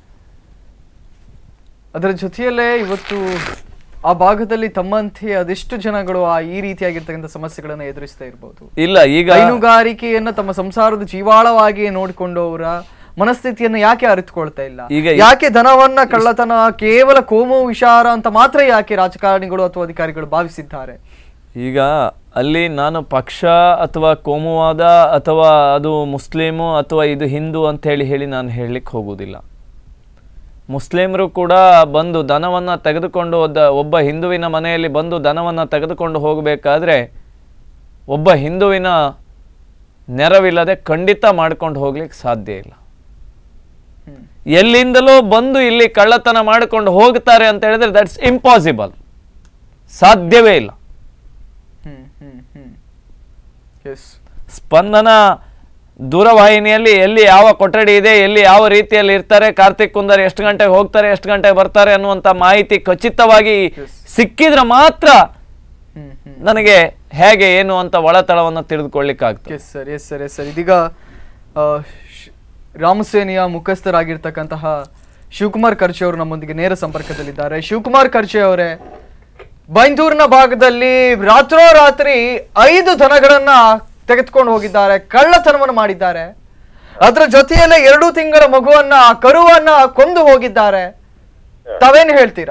ಅದರ ಜೊತೆಯಲ್ಲೇ ಇವತ್ತು ಆ ಭಾಗದಲ್ಲಿ ತಮ್ಮಂತೆ ಅದೆಷ್ಟು ಜನಗಳು ಆ ಈ ರೀತಿಯಾಗಿರ್ತಕ್ಕಂಥ ಸಮಸ್ಯೆಗಳನ್ನ ಎದುರಿಸ್ತಾ ಇರ್ಬೋದು ಇಲ್ಲ ಈಗ ಹೈನುಗಾರಿಕೆಯನ್ನ ತಮ್ಮ ಸಂಸಾರದ ಜೀವಾಳವಾಗಿ ನೋಡಿಕೊಂಡವರ ಮನಸ್ಥಿತಿಯನ್ನು ಯಾಕೆ ಅರಿತುಕೊಳ್ತಾ ಇಲ್ಲ ಈಗ ಈ- ಯಾಕೆ ಧನವನ್ನ ಕಳ್ಳತನ ಕೇವಲ ಕೋಮು ವಿಚಾರ ಅಂತ ಮಾತ್ರ ಯಾಕೆ ರಾಜಕಾರಣಿಗಳು ಅಥವಾ ಅಧಿಕಾರಿಗಳು ಭಾವಿಸಿದ್ದಾರೆ ಈಗ ಅಲ್ಲಿ ನಾನು ಪಕ್ಷ ಅಥವಾ ಕೋಮುವಾದ ಅಥವಾ ಅದು ಮುಸ್ಲಿಮು ಅಥವಾ ಇದು ಹಿಂದೂ ಅಂತ ಹೇಳಿ ಹೇಳಿ ನಾನು ಹೇಳಲಿಕ್ಕೆ ಹೋಗುವುದಿಲ್ಲ ಮುಸ್ಲಿಮರು ಕೂಡ ಬಂದು ದನವನ್ನು ತೆಗೆದುಕೊಂಡು ಒದ್ದ ಒಬ್ಬ ಹಿಂದುವಿನ ಮನೆಯಲ್ಲಿ ಬಂದು ದನವನ್ನು ತೆಗೆದುಕೊಂಡು ಹೋಗಬೇಕಾದ್ರೆ ಒಬ್ಬ ಹಿಂದುವಿನ ನೆರವಿಲ್ಲದೆ ಖಂಡಿತ ಮಾಡ್ಕೊಂಡು ಹೋಗ್ಲಿಕ್ಕೆ ಸಾಧ್ಯ ಇಲ್ಲ ಎಲ್ಲಿಂದಲೋ ಬಂದು ಇಲ್ಲಿ ಕಳ್ಳತನ ಮಾಡಿಕೊಂಡು ಹೋಗ್ತಾರೆ ಅಂತ ಹೇಳಿದ್ರೆ ದಟ್ಸ್ ಇಂಪಾಸಿಬಲ್ ಸಾಧ್ಯವೇ ಇಲ್ಲ ಹ್ಮ್ ಹ್ಮ್ ಹ್ಮ್ ಎಸ್ ಸ್ಪಂದನ ದೂರವಾಹಿನಿಯಲ್ಲಿ ಎಲ್ಲಿ ಯಾವ ಕೊಠಡಿ ಇದೆ ಎಲ್ಲಿ ಯಾವ ರೀತಿಯಲ್ಲಿ ಇರ್ತಾರೆ ಕಾರ್ತಿಕ್ ಕುಂದರ್ ಎಷ್ಟು ಗಂಟೆಗೆ ಹೋಗ್ತಾರೆ ಎಷ್ಟು ಗಂಟೆಗೆ ಬರ್ತಾರೆ ಅನ್ನುವಂಥ ಮಾಹಿತಿ ಖಚಿತವಾಗಿ ಸಿಕ್ಕಿದ್ರೆ ಮಾತ್ರ ಹ್ಮ್ ಹ್ಮ್ ನನಗೆ ಹೇಗೆ ಏನು ಅಂತ ಒಳತಳವನ್ನು ತಿಳಿದುಕೊಳ್ಳಿಕ್ಕಾಗ್ತದೆ yes sir yes sir yes sir ಇದೀಗ ಆ, ಶ್- ರಾಮಸೇನೆಯ ಮುಖಸ್ಥರಾಗಿರ್ತಕ್ಕಂತಹ ಶಿವಕುಮಾರ್ ಖರ್ಚೆ ಅವರು ನಮ್ಮೊಂದಿಗೆ ನೇರ ಸಂಪರ್ಕದಲ್ಲಿದ್ದಾರೆ ಶಿವಕುಮಾರ್ ಖರ್ಚೆ ಅವರೇ ಬೈಂದೂರಿನ ಭಾಗದಲ್ಲಿ ರಾತ್ರೋರಾತ್ರಿ ಐದು ದನಗಳನ್ನ ತೆಗೆದುಕೊಂಡು ಹೋಗಿದ್ದಾರೆ ಕಳ್ಳತನವನ್ನು ಮಾಡಿದ್ದಾರೆ ಅದರ ಜೊತೆಯಲ್ಲೇ ಎರಡು ತಿಂಗಳ ಮಗುವನ್ನ ಕರುವನ್ನ ಕೊಂದು ಹೋಗಿದ್ದಾರೆ ತಾವೇನು ಹೇಳ್ತೀರಾ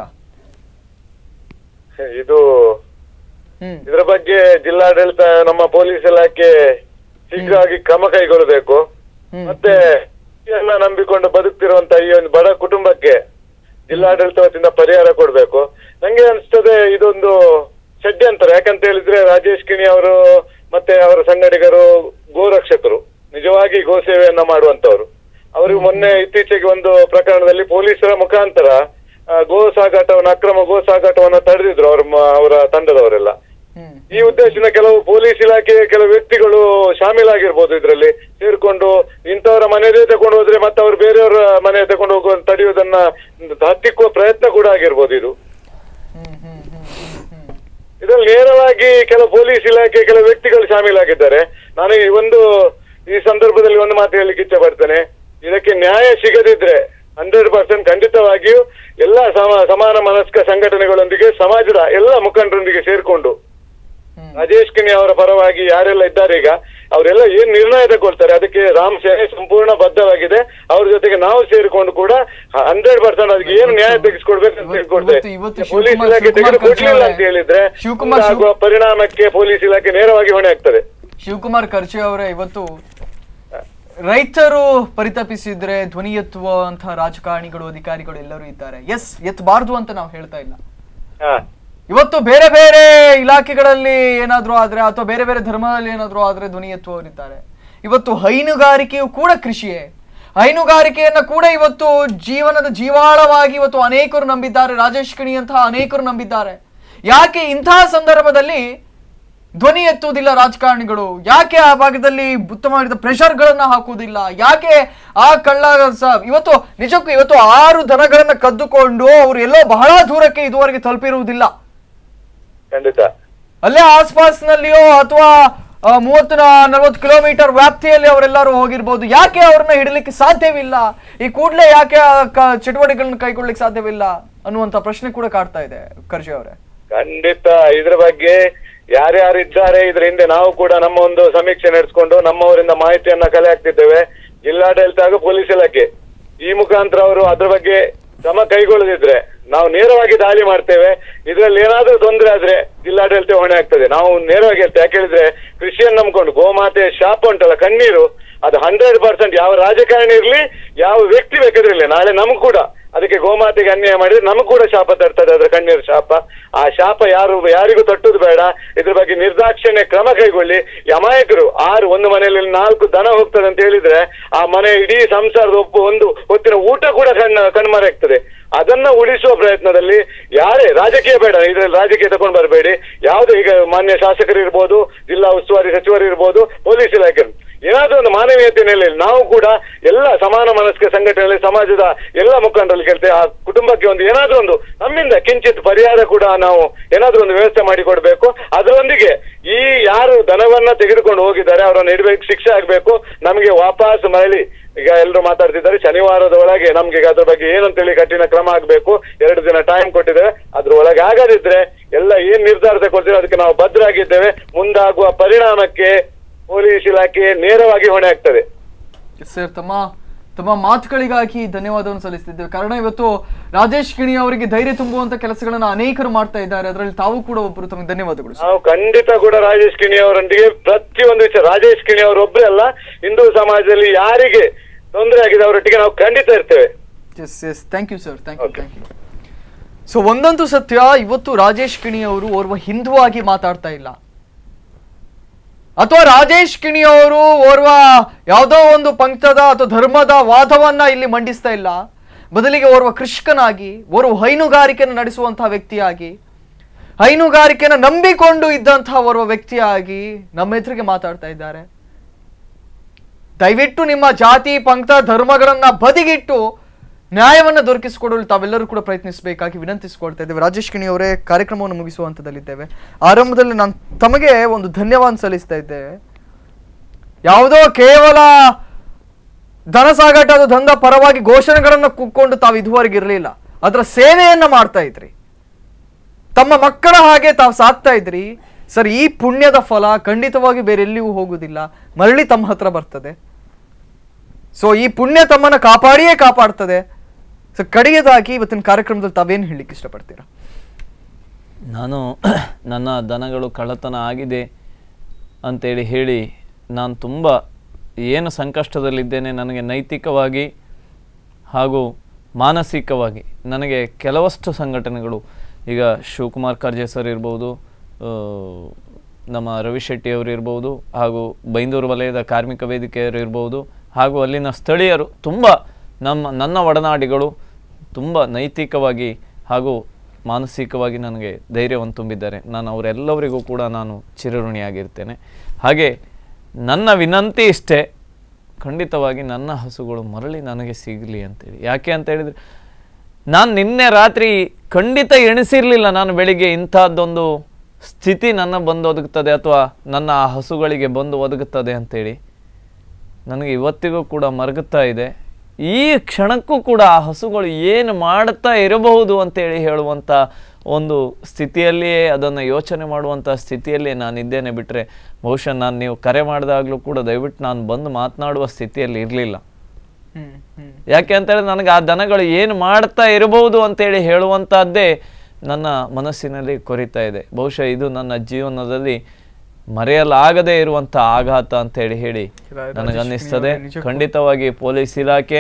ಇದು ಹ್ಮ್ ಇದರ ಬಗ್ಗೆ ಜಿಲ್ಲಾಡಳಿತ ನಮ್ಮ ಪೊಲೀಸ್ ಇಲಾಖೆ ಶೀಘ್ರವಾಗಿ ಕ್ರಮ ಕೈಗೊಳ್ಳಬೇಕು ಹ್ಮ್. ಮತ್ತೆ ಎಲ್ಲ ನಂಬಿಕೊಂಡು ಬದುಕ್ತಿರುವಂತ ಈ ಒಂದು ಬಡ ಕುಟುಂಬಕ್ಕೆ ಜಿಲ್ಲಾಡಳಿತ ವತಿಯಿಂದ ಪರಿಹಾರ ಕೊಡ್ಬೇಕು ನಂಗೆ ಅನ್ಸ್ತದೆ ಇದೊಂದು ಷಡ್ಯಂತರ ಯಾಕಂತ ಹೇಳಿದ್ರೆ ರಾಜೇಶ್ ಕಿಣಿ ಅವರು ಮತ್ತೆ ಅವರ ಸಂಗಡಿಗರು ಗೋರಕ್ಷಕರು ನಿಜವಾಗಿ ಗೋ ಸೇವೆಯನ್ನ ಮಾಡುವಂತವರು ಅವರಿಗೆ ಮೊನ್ನೆ ಇತ್ತೀಚೆಗೆ ಒಂದು ಪ್ರಕರಣದಲ್ಲಿ ಪೊಲೀಸರ ಮುಖಾಂತರ ಆ, ಗೋ ಸಾಗಾಟವನ್ನು ಅಕ್ರಮ ಗೋ ಸಾಗಾಟವನ್ನು ತಡೆದಿದ್ರು ಅವರ ಮ- ಅವರ ತಂಡದವರೆಲ್ಲ ಹ್ಮ್ ಈ ಉದ್ದೇಶದಿಂದ ಕೆಲವು ಪೊಲೀಸ್ ಇಲಾಖೆಯ ಕೆಲವು ವ್ಯಕ್ತಿಗಳು ಶಾಮೀಲಾಗಿರ್ಬೋದು ಇದರಲ್ಲಿ ಸೇರ್ಕೊಂಡು ಇಂಥವರ ಮನೆಯದೇ ತಗೊಂಡು ಹೋದ್ರೆ ಮತ್ತೆ ಅವರು ಬೇರೆಯವರ ಮನೆ ತಗೊಂಡು ಹೋಗುವ ತಡೆಯುವುದನ್ನ ಹತ್ತಿಕ್ಕುವ ಪ್ರಯತ್ನ ಕೂಡ ಆಗಿರ್ಬೋದು ಇದು ಹ್ಮ್ ಹ್ಮ್ ಹ್ಮ್ ಹ್ಮ್ ಹ್ಮ್ ಇದರಲ್ಲಿ ನೇರವಾಗಿ ಕೆಲವು ಪೊಲೀಸ್ ಇಲಾಖೆ ಕೆಲವು ವ್ಯಕ್ತಿಗಳು ಶಾಮೀಲಾಗಿದ್ದಾರೆ ನಾನು ಈ ಒಂದು ಈ ಸಂದರ್ಭದಲ್ಲಿ ಒಂದು ಮಾತು ಹೇಳಲಿಕ್ಕೆ ಇಚ್ಛೆ ಪಡ್ತೇನೆ ಇದಕ್ಕೆ ನ್ಯಾಯ ಸಿಗದಿದ್ರೆ ಹಂಡ್ರೆಡ್ ಪರ್ಸೆಂಟ್ ಖಂಡಿತವಾಗಿಯೂ ಎಲ್ಲ ಸಮ ಸಮಾನ ಮನಸ್ಕ ಸಂಘಟನೆಗಳೊಂದಿಗೆ ಸಮಾಜದ ಎಲ್ಲ ಮುಖಂಡರೊಂದಿಗೆ ಸೇರ್ಕೊಂಡು ಹ್ಮ್. ರಾಜೇಶ್ ಕಿಣಿ ಅವರ ಪರವಾಗಿ ಯಾರೆಲ್ಲ ಇದ್ದಾರೆ ಈಗ ಅವರೆಲ್ಲ ಏನ್ ನಿರ್ಣಯ ತಗೊಳ್ತಾರೆ ಅದಕ್ಕೆ ರಾಮ್ ಸೇನೆ ಸಂಪೂರ್ಣ ಬದ್ಧವಾಗಿದೆ ಅವ್ರ ಜೊತೆಗೆ ನಾವು ಸೇರಿಕೊಂಡು ಕೂಡ ಹಂಡ್ರೆಡ್ ಪರ್ಸೆಂಟ್ ಅದಕ್ಕೆ ಏನು ನ್ಯಾಯ ತೆಗೆಸ್ಕೊಡ್ಬೇಕು ಅಂತ ಇವತ್ತು- ತೆಗೆದುಕೊಡ್ತೇವೆ ಇವತ್ತು ಪೊಲೀಸ್ ಶಿವಕುಮಾರ್- ಇಲಾಖೆ ಶಿವಕುಮಾರ್ ತೆಗೆದುಕೊಡ್ಲಿಲ್ಲ ಖರ್ಗೆ ಅಂತ ಹೇಳಿದ್ರೆ ಶಿವಕುಮಾರ್ ಶಿವ- ಆಗುವ ಪರಿಣಾಮಕ್ಕೆ ಪೊಲೀಸ್ ಇಲಾಖೆ ನೇರವಾಗಿ ಹೊಣೆ ಆಗ್ತದೆ ಶಿವಕುಮಾರ್ ಖರ್ಚೆ ಅವರೇ ಇವತ್ತು ರೈತರು ಪರಿತಪಿಸಿದ್ರೆ ಧ್ವನಿ ಎತ್ತುವಂತಹ ರಾಜಕಾರಣಿಗಳು ಅಧಿಕಾರಿಗಳು ಎಲ್ಲರೂ ಇದ್ದಾರೆ ಎಸ್ ಎತ್ತಬಾರ್ದು ಅಂತ ನಾವು ಹೇಳ್ತಾ ಇಲ್ಲ ಹಾ ಇವತ್ತು ಬೇರೆ ಬೇರೆ ಇಲಾಖೆಗಳಲ್ಲಿ ಏನಾದ್ರೂ ಆದ್ರೆ ಅಥವಾ ಬೇರೆ ಬೇರೆ ಧರ್ಮದಲ್ಲಿ ಏನಾದ್ರೂ ಆದ್ರೆ ಧ್ವನಿ ಎತ್ತುವವರಿದ್ದಾರೆ ಇವತ್ತು ಹೈನುಗಾರಿಕೆಯು ಕೂಡ ಕೃಷಿಯೇ ಹೈನುಗಾರಿಕೆಯನ್ನ ಕೂಡ ಇವತ್ತು ಜೀವನದ ಜೀವಾಳವಾಗಿ ಇವತ್ತು ಅನೇಕರು ನಂಬಿದ್ದಾರೆ ರಾಜೇಶ್ ಕಿಣಿಯಂತಹ ಅನೇಕರು ನಂಬಿದ್ದಾರೆ ಯಾಕೆ ಇಂತಹ ಸಂದರ್ಭದಲ್ಲಿ ಧ್ವನಿ ಎತ್ತುವುದಿಲ್ಲ ರಾಜಕಾರಣಿಗಳು ಯಾಕೆ ಆ ಭಾಗದಲ್ಲಿ ಉತ್ತಮವಾದ ಪ್ರೆಷರ್ಗಳನ್ನ ಹಾಕುವುದಿಲ್ಲ ಯಾಕೆ ಆ ಕಳ್ಳ ಸ- ಇವತ್ತು ನಿಜಕ್ಕೂ ಇವತ್ತು ಆರು ದನಗಳನ್ನ ಕದ್ದುಕೊಂಡು ಅವರು ಎಲ್ಲೋ ಬಹಳ ದೂರಕ್ಕೆ ಇದುವರೆಗೆ ತಲುಪಿರುವುದಿಲ್ಲ ಖಂಡಿತ ಅಲ್ಲೇ ಆಸ್ಪಾಸ್ನಲ್ಲಿಯೋ ಅಥವಾ ಮೂವತ್ತು ನಲವತ್ತು ಕಿಲೋಮೀಟರ್ ವ್ಯಾಪ್ತಿಯಲ್ಲಿ ಅವರೆಲ್ಲರೂ ಹೋಗಿರ್ಬೋದು ಯಾಕೆ ಅವ್ರನ್ನ ಹಿಡಲಿಕ್ಕೆ ಸಾಧ್ಯವಿಲ್ಲ ಈ ಕೂಡಲೇ ಯಾಕೆ ಆ ಕ- ಚಟುವಟಿಕೆಗಳನ್ನ ಕೈಗೊಳ್ಳಿಕ್ಕೆ ಸಾಧ್ಯವಿಲ್ಲ ಅನ್ನುವಂತ ಪ್ರಶ್ನೆ ಕೂಡ ಕಾಡ್ತಾ ಇದೆ ಖರ್ಜೆ ಅವರೇ ಖಂಡಿತ ಇದ್ರ ಬಗ್ಗೆ ಯಾರ್ಯಾರು ಇದ್ದಾರೆ ಇದ್ರ ಹಿಂದೆ ನಾವು ಕೂಡ ನಮ್ಮ ಒಂದು ಸಮೀಕ್ಷೆ ನಡೆಸ್ಕೊಂಡು ನಮ್ಮವರಿಂದ ಮಾಹಿತಿಯನ್ನ ಕಲೆ ಹಾಕ್ತಿದ್ದೇವೆ ಜಿಲ್ಲಾಡಳಿತ ಹಾಗೂ ಪೊಲೀಸ್ ಇಲಾಖೆ ಈ ಮುಖಾಂತರ ಅವರು ಅದ್ರ ಬಗ್ಗೆ ಕ್ರಮ ಕೈಗೊಳ್ಳದಿದ್ರೆ ನಾವು ನೇರವಾಗಿ ದಾಳಿ ಮಾಡ್ತೇವೆ ಇದ್ರಲ್ಲಿ ಏನಾದ್ರೂ ತೊಂದರೆ ಆದ್ರೆ ಜಿಲ್ಲಾಡಳಿತ ಹೊಣೆ ಆಗ್ತದೆ ನಾವು ನೇರವಾಗಿ ಹೇಳ್ತೇವೆ ಯಾಕೆ ಹೇಳಿದ್ರೆ ಕೃಷಿಯನ್ನು ನಂಬ್ಕೊಂಡು ಗೋಮಾತೆ ಶಾಪ ಉಂಟಲ್ಲ ಕಣ್ಣೀರು ಅದು ಹಂಡ್ರೆಡ್ ಪರ್ಸೆಂಟ್ ಯಾವ ರಾಜಕಾರಣಿ ಇರ್ಲಿ ಯಾವ ವ್ಯಕ್ತಿ ಬೇಕಾದ್ರೆ ಇರ್ಲಿ ನಾಳೆ ನಮಗ್ ಕೂಡ ಅದಕ್ಕೆ ಗೋಮಾತೆಗೆ ಅನ್ಯಾಯ ಮಾಡಿದ್ರೆ ನಮಗ್ ಕೂಡ ಶಾಪ ತರ್ತದೆ ಅದ್ರ ಕಣ್ಣೀರು ಶಾಪ ಆ ಶಾಪ ಯಾರು ಯಾರಿಗೂ ತಟ್ಟುದು ಬೇಡ ಇದ್ರ ಬಗ್ಗೆ ನಿರ್ದಾಕ್ಷಿಣ್ಯ ಕ್ರಮ ಕೈಗೊಳ್ಳಿ ಈ ಅಮಾಯಕರು ಆರು ಒಂದು ಮನೆಯಲ್ಲಿ ನಾಲ್ಕು ದನ ಹೋಗ್ತದೆ ಅಂತ ಹೇಳಿದ್ರೆ ಆ ಮನೆ ಇಡೀ ಸಂಸಾರದ ಒಪ್ಪು ಒಂದು ಹೊತ್ತಿನ ಊಟ ಕೂಡ ಕಣ್ಣ ಕಣ್ಮರೆಯಾಗ್ತದೆ ಅದನ್ನ ಉಳಿಸುವ ಪ್ರಯತ್ನದಲ್ಲಿ ಯಾರೇ ರಾಜಕೀಯ ಬೇಡ ಇದರಲ್ಲಿ ರಾಜಕೀಯ ತಗೊಂಡು ಬರಬೇಡಿ ಯಾವುದೇ ಈಗ ಮಾನ್ಯ ಶಾಸಕರು ಇರ್ಬೋದು ಜಿಲ್ಲಾ ಉಸ್ತುವಾರಿ ಸಚಿವರು ಇರ್ಬೋದು ಪೊಲೀಸ್ ಇಲಾಖೆ ಏನಾದ್ರೂ ಒಂದು ಮಾನವೀಯತೆ ನೆಲೆಯಲ್ಲಿ ನಾವು ಕೂಡ ಎಲ್ಲ ಸಮಾನ ಮನಸ್ಕ ಸಂಘಟನೆಯಲ್ಲಿ ಸಮಾಜದ ಎಲ್ಲ ಮುಖಂಡರಲ್ಲಿ ಕೇಳ್ತೇವೆ ಆ ಕುಟುಂಬಕ್ಕೆ ಒಂದು ಏನಾದ್ರೂ ಒಂದು ನಮ್ಮಿಂದ ಕಿಂಚಿತ್ ಪರಿಹಾರ ಕೂಡ ನಾವು ಏನಾದ್ರೂ ಒಂದು ವ್ಯವಸ್ಥೆ ಮಾಡಿಕೊಡ್ಬೇಕು ಅದರೊಂದಿಗೆ ಈ ಯಾರು ದನವನ್ನ ತೆಗೆದುಕೊಂಡು ಹೋಗಿದ್ದಾರೆ ಅವರನ್ನು ಇಡಬೇಕು ಶಿಕ್ಷೆ ಆಗ್ಬೇಕು ನಮಗೆ ವಾಪಸ್ ಮರಳಿ ಈಗ ಎಲ್ಲರೂ ಮಾತಾಡ್ತಿದ್ದಾರೆ ಶನಿವಾರದ ಒಳಗೆ ನಮ್ಗೆ ಈಗ ಅದ್ರ ಬಗ್ಗೆ ಏನಂತೇಳಿ ಕಠಿಣ ಕ್ರಮ ಆಗ್ಬೇಕು ಎರಡು ದಿನ ಟೈಮ್ ಕೊಟ್ಟಿದ್ದೇವೆ ಅದ್ರ ಒಳಗೆ ಆಗದಿದ್ರೆ ಎಲ್ಲ ಏನ್ ನಿರ್ಧಾರ ತಗೊಳ್ತೀವಿ ಅದಕ್ಕೆ ನಾವು ಭದ್ರಾಗಿದ್ದೇವೆ ಮುಂದಾಗುವ ಪರಿಣಾಮಕ್ಕೆ ಪೊಲೀಸ್ ಇಲಾಖೆ ನೇರವಾಗಿ ಹೊಣೆ ಆಗ್ತದೆ ಸರ್ ತಮ್ಮ ತಮ್ಮ ಮಾತುಗಳಿಗಾಗಿ ಧನ್ಯವಾದವನ್ನು ಸಲ್ಲಿಸ್ತಿದ್ದೇವೆ ಕಾರಣ ಇವತ್ತು ರಾಜೇಶ್ ಕಿಣಿ ಅವರಿಗೆ ಧೈರ್ಯ ತುಂಬುವಂತ ಕೆಲಸಗಳನ್ನ ಅನೇಕರು ಮಾಡ್ತಾ ಇದ್ದಾರೆ ಅದರಲ್ಲಿ ತಾವು ಕೂಡ ಒಬ್ಬರು ತಮಗೆ ಧನ್ಯವಾದಗಳು ಸರ್. ನಾವು ಖಂಡಿತ ಕೂಡ ರಾಜೇಶ್ ಕಿಣಿ ಅವರೊಂದಿಗೆ ಪ್ರತಿಯೊಂದು ವಿಷಯ ರಾಜೇಶ್ ಕಿಣಿ ಅವರೊಬ್ಬರೇ ಅಲ್ಲ ಹಿಂದೂ ಸಮಾಜದಲ್ಲಿ ಯಾರಿಗೆ ತೊಂದರೆ ಆಗಿದೆ ಅವರೊಟ್ಟಿಗೆ ನಾವು ಖಂಡಿತ ಇರ್ತೇವೆ yes yes thank you sir thank you thank you so ಒಂದಂತೂ ಸತ್ಯ ಇವತ್ತು ರಾಜೇಶ್ ಕಿಣಿ ಅವರು ಓರ್ವ ಹಿಂದೂ ಆಗಿ ಮಾತಾಡ್ತಾ ಇಲ್ಲ ಅಥವಾ ರಾಜೇಶ್ ಕಿಣಿ ಅವರು ಓರ್ವ ಯಾವುದೋ ಒಂದು ಪಂಕ್ತದ ಅಥವಾ ಧರ್ಮದ ವಾದವನ್ನ ಇಲ್ಲಿ ಮಂಡಿಸ್ತಾ ಇಲ್ಲ ಬದಲಿಗೆ ಓರ್ವ ಕೃಷಿಕನಾಗಿ ಓರ್ವ ಹೈನುಗಾರಿಕೆಯನ್ನು ನಡೆಸುವಂತಹ ವ್ಯಕ್ತಿಯಾಗಿ ಹೈನುಗಾರಿಕೆನ ನಂಬಿಕೊಂಡು ಇದ್ದಂತಹ ಓರ್ವ ವ್ಯಕ್ತಿಯಾಗಿ ನಮ್ಮ ಎದುರಿಗೆ ಮಾತಾಡ್ತಾ ಇದ್ದಾರೆ ದಯವಿಟ್ಟು ನಿಮ್ಮ ಜಾತಿ ಪಂಕ್ತ ಧರ್ಮಗಳನ್ನ ಬದಿಗಿಟ್ಟು ನ್ಯಾಯವನ್ನು ದೊರಕಿಸಿಕೊಡಲು ತಾವೆಲ್ಲರೂ ಕೂಡ ಪ್ರಯತ್ನಿಸಬೇಕಾಗಿ ವಿನಂತಿಸಿಕೊಳ್ತಾ ಇದ್ದೇವೆ ರಾಜೇಶ್ ಕಿಣಿ ಅವರೇ ಕಾರ್ಯಕ್ರಮವನ್ನು ಮುಗಿಸುವ ಹಂತದಲ್ಲಿದ್ದೇವೆ ಆರಂಭದಲ್ಲಿ ನಾನು ತಮಗೆ ಒಂದು ಧನ್ಯವಾದ ಸಲ್ಲಿಸ್ತಾ ಇದ್ದೇವೆ ಯಾವುದೋ ಕೇವಲ ಧನ ಸಾಗಾಟ ಅದು ದಂಧ ಪರವಾಗಿ ಘೋಷಣೆಗಳನ್ನು ಕೂತ್ಕೊಂಡು ತಾವು ಇದುವರೆಗೆ ಇರಲಿಲ್ಲ ಅದರ ಸೇವೆಯನ್ನ ಮಾಡ್ತಾ ಇದ್ರಿ ತಮ್ಮ ಮಕ್ಕಳ ಹಾಗೆ ತಾವು ಸಾಕ್ತಾ ಇದ್ರಿ ಸರ್ ಈ ಪುಣ್ಯದ ಫಲ ಖಂಡಿತವಾಗಿ ಬೇರೆ ಎಲ್ಲಿಯೂ ಹೋಗುದಿಲ್ಲ ಮರಳಿ ತಮ್ಮ ಹತ್ರ ಬರ್ತದೆ ಸೊ ಈ ಪುಣ್ಯ ತಮ್ಮನ್ನ ಕಾಪಾಡಿಯೇ ಕಾಪಾಡ್ತದೆ ಸೊ ಕಡೆಯದಾಗಿ ಇವತ್ತಿನ ಕಾರ್ಯಕ್ರಮದಲ್ಲಿ ತಾವೇನು ಹೇಳಲಿಕ್ಕೆ ಇಷ್ಟಪಡ್ತೀರಾ ನಾನು ನನ್ನ ದನಗಳು ಕಳ್ಳತನ ಆಗಿದೆ ಅಂತೇಳಿ ಹೇಳಿ ನಾನು ತುಂಬ ಏನು ಸಂಕಷ್ಟದಲ್ಲಿದ್ದೇನೆ ನನಗೆ ನೈತಿಕವಾಗಿ ಹಾಗೂ ಮಾನಸಿಕವಾಗಿ ನನಗೆ ಕೆಲವಷ್ಟು ಸಂಘಟನೆಗಳು ಈಗ ಶಿವಕುಮಾರ್ ಖರ್ಜೆ ಸರ್ ಇರ್ಬೋದು ಆ, ನಮ್ಮ ರವಿ ಶೆಟ್ಟಿ ಅವರು ಇರ್ಬೋದು ಹಾಗೂ ಬೈಂದೂರು ವಲಯದ ಕಾರ್ಮಿಕ ವೇದಿಕೆಯವರು ಇರ್ಬೋದು ಹಾಗೂ ಅಲ್ಲಿನ ಸ್ಥಳೀಯರು ತುಂಬ ನಮ್ಮ ನನ್ನ ಒಡನಾಡಿಗಳು ತುಂಬ ನೈತಿಕವಾಗಿ ಹಾಗೂ ಮಾನಸಿಕವಾಗಿ ನನಗೆ ಧೈರ್ಯವನ್ನು ತುಂಬಿದ್ದಾರೆ ನಾನು ಅವರೆಲ್ಲವರಿಗೂ ಕೂಡ ನಾನು ಚಿರಋಣಿಯಾಗಿರ್ತೇನೆ ಹಾಗೆ ನನ್ನ ವಿನಂತಿ ಇಷ್ಟೇ ಖಂಡಿತವಾಗಿ ನನ್ನ ಹಸುಗಳು ಮರಳಿ ನನಗೆ ಸಿಗಲಿ ಅಂತೇಳಿ ಯಾಕೆ ಅಂತ ಹೇಳಿದರೆ ನಾನು ನಿನ್ನೆ ರಾತ್ರಿ ಖಂಡಿತ ಎಣಿಸಿರಲಿಲ್ಲ ನಾನು ಬೆಳಿಗ್ಗೆ ಇಂಥದ್ದೊಂದು ಸ್ಥಿತಿ ನನ್ನ ಬಂದು ಒದಗುತ್ತದೆ ಅಥವಾ ನನ್ನ ಆ ಹಸುಗಳಿಗೆ ಬಂದು ಒದಗುತ್ತದೆ ಅಂತೇಳಿ ನನಗೆ ಇವತ್ತಿಗೂ ಕೂಡ ಮರಗುತ್ತಾ ಇದೆ ಈ ಕ್ಷಣಕ್ಕೂ ಕೂಡ ಆ ಹಸುಗಳು ಏನು ಮಾಡುತ್ತಾ ಇರಬಹುದು ಅಂತೇಳಿ ಹೇಳುವಂಥ ಒಂದು ಸ್ಥಿತಿಯಲ್ಲಿಯೇ ಅದನ್ನು ಯೋಚನೆ ಮಾಡುವಂಥ ಸ್ಥಿತಿಯಲ್ಲಿಯೇ ನಾನಿದ್ದೇನೆ ಬಿಟ್ಟರೆ ಬಹುಶಃ ನಾನು ನೀವು ಕರೆ ಮಾಡಿದಾಗಲೂ ಕೂಡ ದಯವಿಟ್ಟು ನಾನು ಬಂದು ಮಾತನಾಡುವ ಸ್ಥಿತಿಯಲ್ಲಿ ಇರಲಿಲ್ಲ ಹ್ಮ್ ಹ್ಮ್ ಯಾಕೆ ಅಂತ ಹೇಳಿದ್ರೆ ನನಗೆ ಆ ದನಗಳು ಏನು ಮಾಡ್ತಾ ಇರಬಹುದು ಅಂತೇಳಿ ಹೇಳುವಂಥದ್ದೇ ನನ್ನ ಮನಸ್ಸಿನಲ್ಲಿ ಕೊರಿತಾ ಇದೆ ಬಹುಶಃ ಇದು ನನ್ನ ಜೀವನದಲ್ಲಿ ಮರೆಯಲಾಗದೇ ಇರುವಂಥ ಆಘಾತ ಅಂತೇಳಿ ಹೇಳಿ ರಾಜೇಶ್ ನನಗೆ ಅನ್ನಿಸ್ತದೆ ಕಿಣಿ ನಿಜಕ್ಕೂ. ಖಂಡಿತವಾಗಿ ಪೊಲೀಸ್ ಇಲಾಖೆ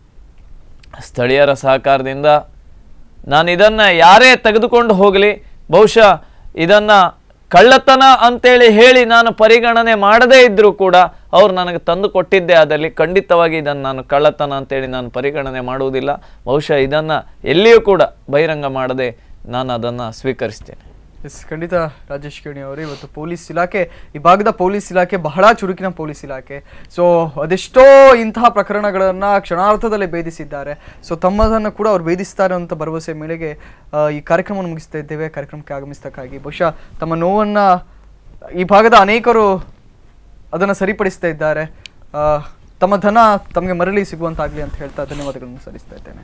ಸ್ಥಳೀಯರ ಸಹಕಾರದಿಂದ ನಾನು ಇದನ್ನು ಯಾರೇ ತೆಗೆದುಕೊಂಡು ಹೋಗಲಿ ಬಹುಶಃ ಇದನ್ನು ಕಳ್ಳತನ ಅಂತೇಳಿ ಹೇಳಿ ನಾನು ಪರಿಗಣನೆ ಮಾಡದೇ ಇದ್ದರೂ ಕೂಡ ಅವ್ರು ನನಗೆ ತಂದು ಕೊಟ್ಟಿದ್ದೇ ಆದಲ್ಲಿ ಖಂಡಿತವಾಗಿ ಇದನ್ನು ನಾನು ಕಳ್ಳತನ ಅಂತೇಳಿ ನಾನು ಪರಿಗಣನೆ ಮಾಡುವುದಿಲ್ಲ ಬಹುಶಃ ಇದನ್ನು ಎಲ್ಲಿಯೂ ಕೂಡ ಬಹಿರಂಗ ಮಾಡದೆ ನಾನು ಅದನ್ನು ಸ್ವೀಕರಿಸ್ತೇನೆ ಎಸ್ ಖಂಡಿತ ರಾಜೇಶ್ ಕಿಣಿ ಅವರು ಇವತ್ತು ಪೊಲೀಸ್ ಇಲಾಖೆ ಈ ಭಾಗದ ಪೊಲೀಸ್ ಇಲಾಖೆ ಬಹಳ ಚುರುಕಿನ ಪೊಲೀಸ್ ಇಲಾಖೆ ಸೊ ಅದೆಷ್ಟೋ ಇಂತಹ ಪ್ರಕರಣಗಳನ್ನ ಕ್ಷಣಾರ್ಥದಲ್ಲೇ ಭೇದಿಸಿದ್ದಾರೆ ಸೊ ತಮ್ಮದನ್ನು ಕೂಡ ಅವ್ರು ಭೇದಿಸ್ತಾರೆ ಅಂತ ಭರವಸೆ ಮೇರೆಗೆ ಆ, ಈ ಕಾರ್ಯಕ್ರಮವನ್ನು ಮುಗಿಸ್ತಾ ಇದ್ದೇವೆ ಕಾರ್ಯಕ್ರಮಕ್ಕೆ ಆಗಮಿಸ್ತಕ್ಕಾಗಿ ಬಹುಶಃ ತಮ್ಮ ನೋವನ್ನ ಈ ಭಾಗದ ಅನೇಕರು ಅದನ್ನು ಸರಿಪಡಿಸ್ತಾ ಇದ್ದಾರೆ ಆ, ತಮ್ಮ ಧನ ತಮಗೆ ಮರಳಿ ಸಿಗುವಂತಾಗ್ಲಿ ಅಂತ ಹೇಳ್ತಾ ಧನ್ಯವಾದಗಳನ್ನು ಸಲ್ಲಿಸ್ತಾ ಇದ್ದೇನೆ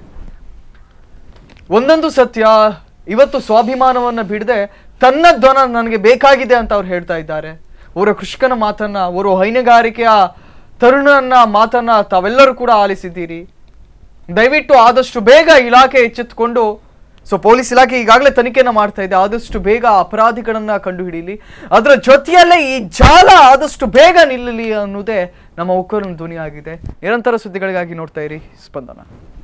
ಒಂದೊಂದು ಸತ್ಯ ಇವತ್ತು ಸ್ವಾಭಿಮಾನವನ್ನ ಬಿಡದೆ ತನ್ನ ಧ್ವನ ನನಗೆ ಬೇಕಾಗಿದೆ ಅಂತ ಅವ್ರು ಹೇಳ್ತಾ ಇದ್ದಾರೆ ಅವರ ಕೃಷಿಕನ ಮಾತನ್ನ ಅವರು ಹೈನುಗಾರಿಕೆಯ ತರುಣನ ಮಾತನ್ನ ತಾವೆಲ್ಲರೂ ಕೂಡ ಆಲಿಸಿದ್ದೀರಿ ದಯವಿಟ್ಟು ಆದಷ್ಟು ಬೇಗ ಇಲಾಖೆ ಎಚ್ಚೆತ್ತುಕೊಂಡು ಸೊ ಪೊಲೀಸ್ ಇಲಾಖೆ ಈಗಾಗಲೇ ತನಿಖೆಯನ್ನ ಮಾಡ್ತಾ ಇದೆ ಆದಷ್ಟು ಬೇಗ ಅಪರಾಧಿಗಳನ್ನ ಕಂಡುಹಿಡೀಲಿ ಅದರ ಜೊತೆಯಲ್ಲೇ ಈ ಜಾಲ ಆದಷ್ಟು ಬೇಗ ನಿಲ್ಲಲಿ ಅನ್ನೋದೇ ನಮ್ಮ ಒಕ್ಕಲಿನ ಧ್ವನಿ ಆಗಿದೆ ನಿರಂತರ ಸುದ್ದಿಗಳಿಗಾಗಿ ನೋಡ್ತಾ ಇರಿ ಸ್ಪಂದನ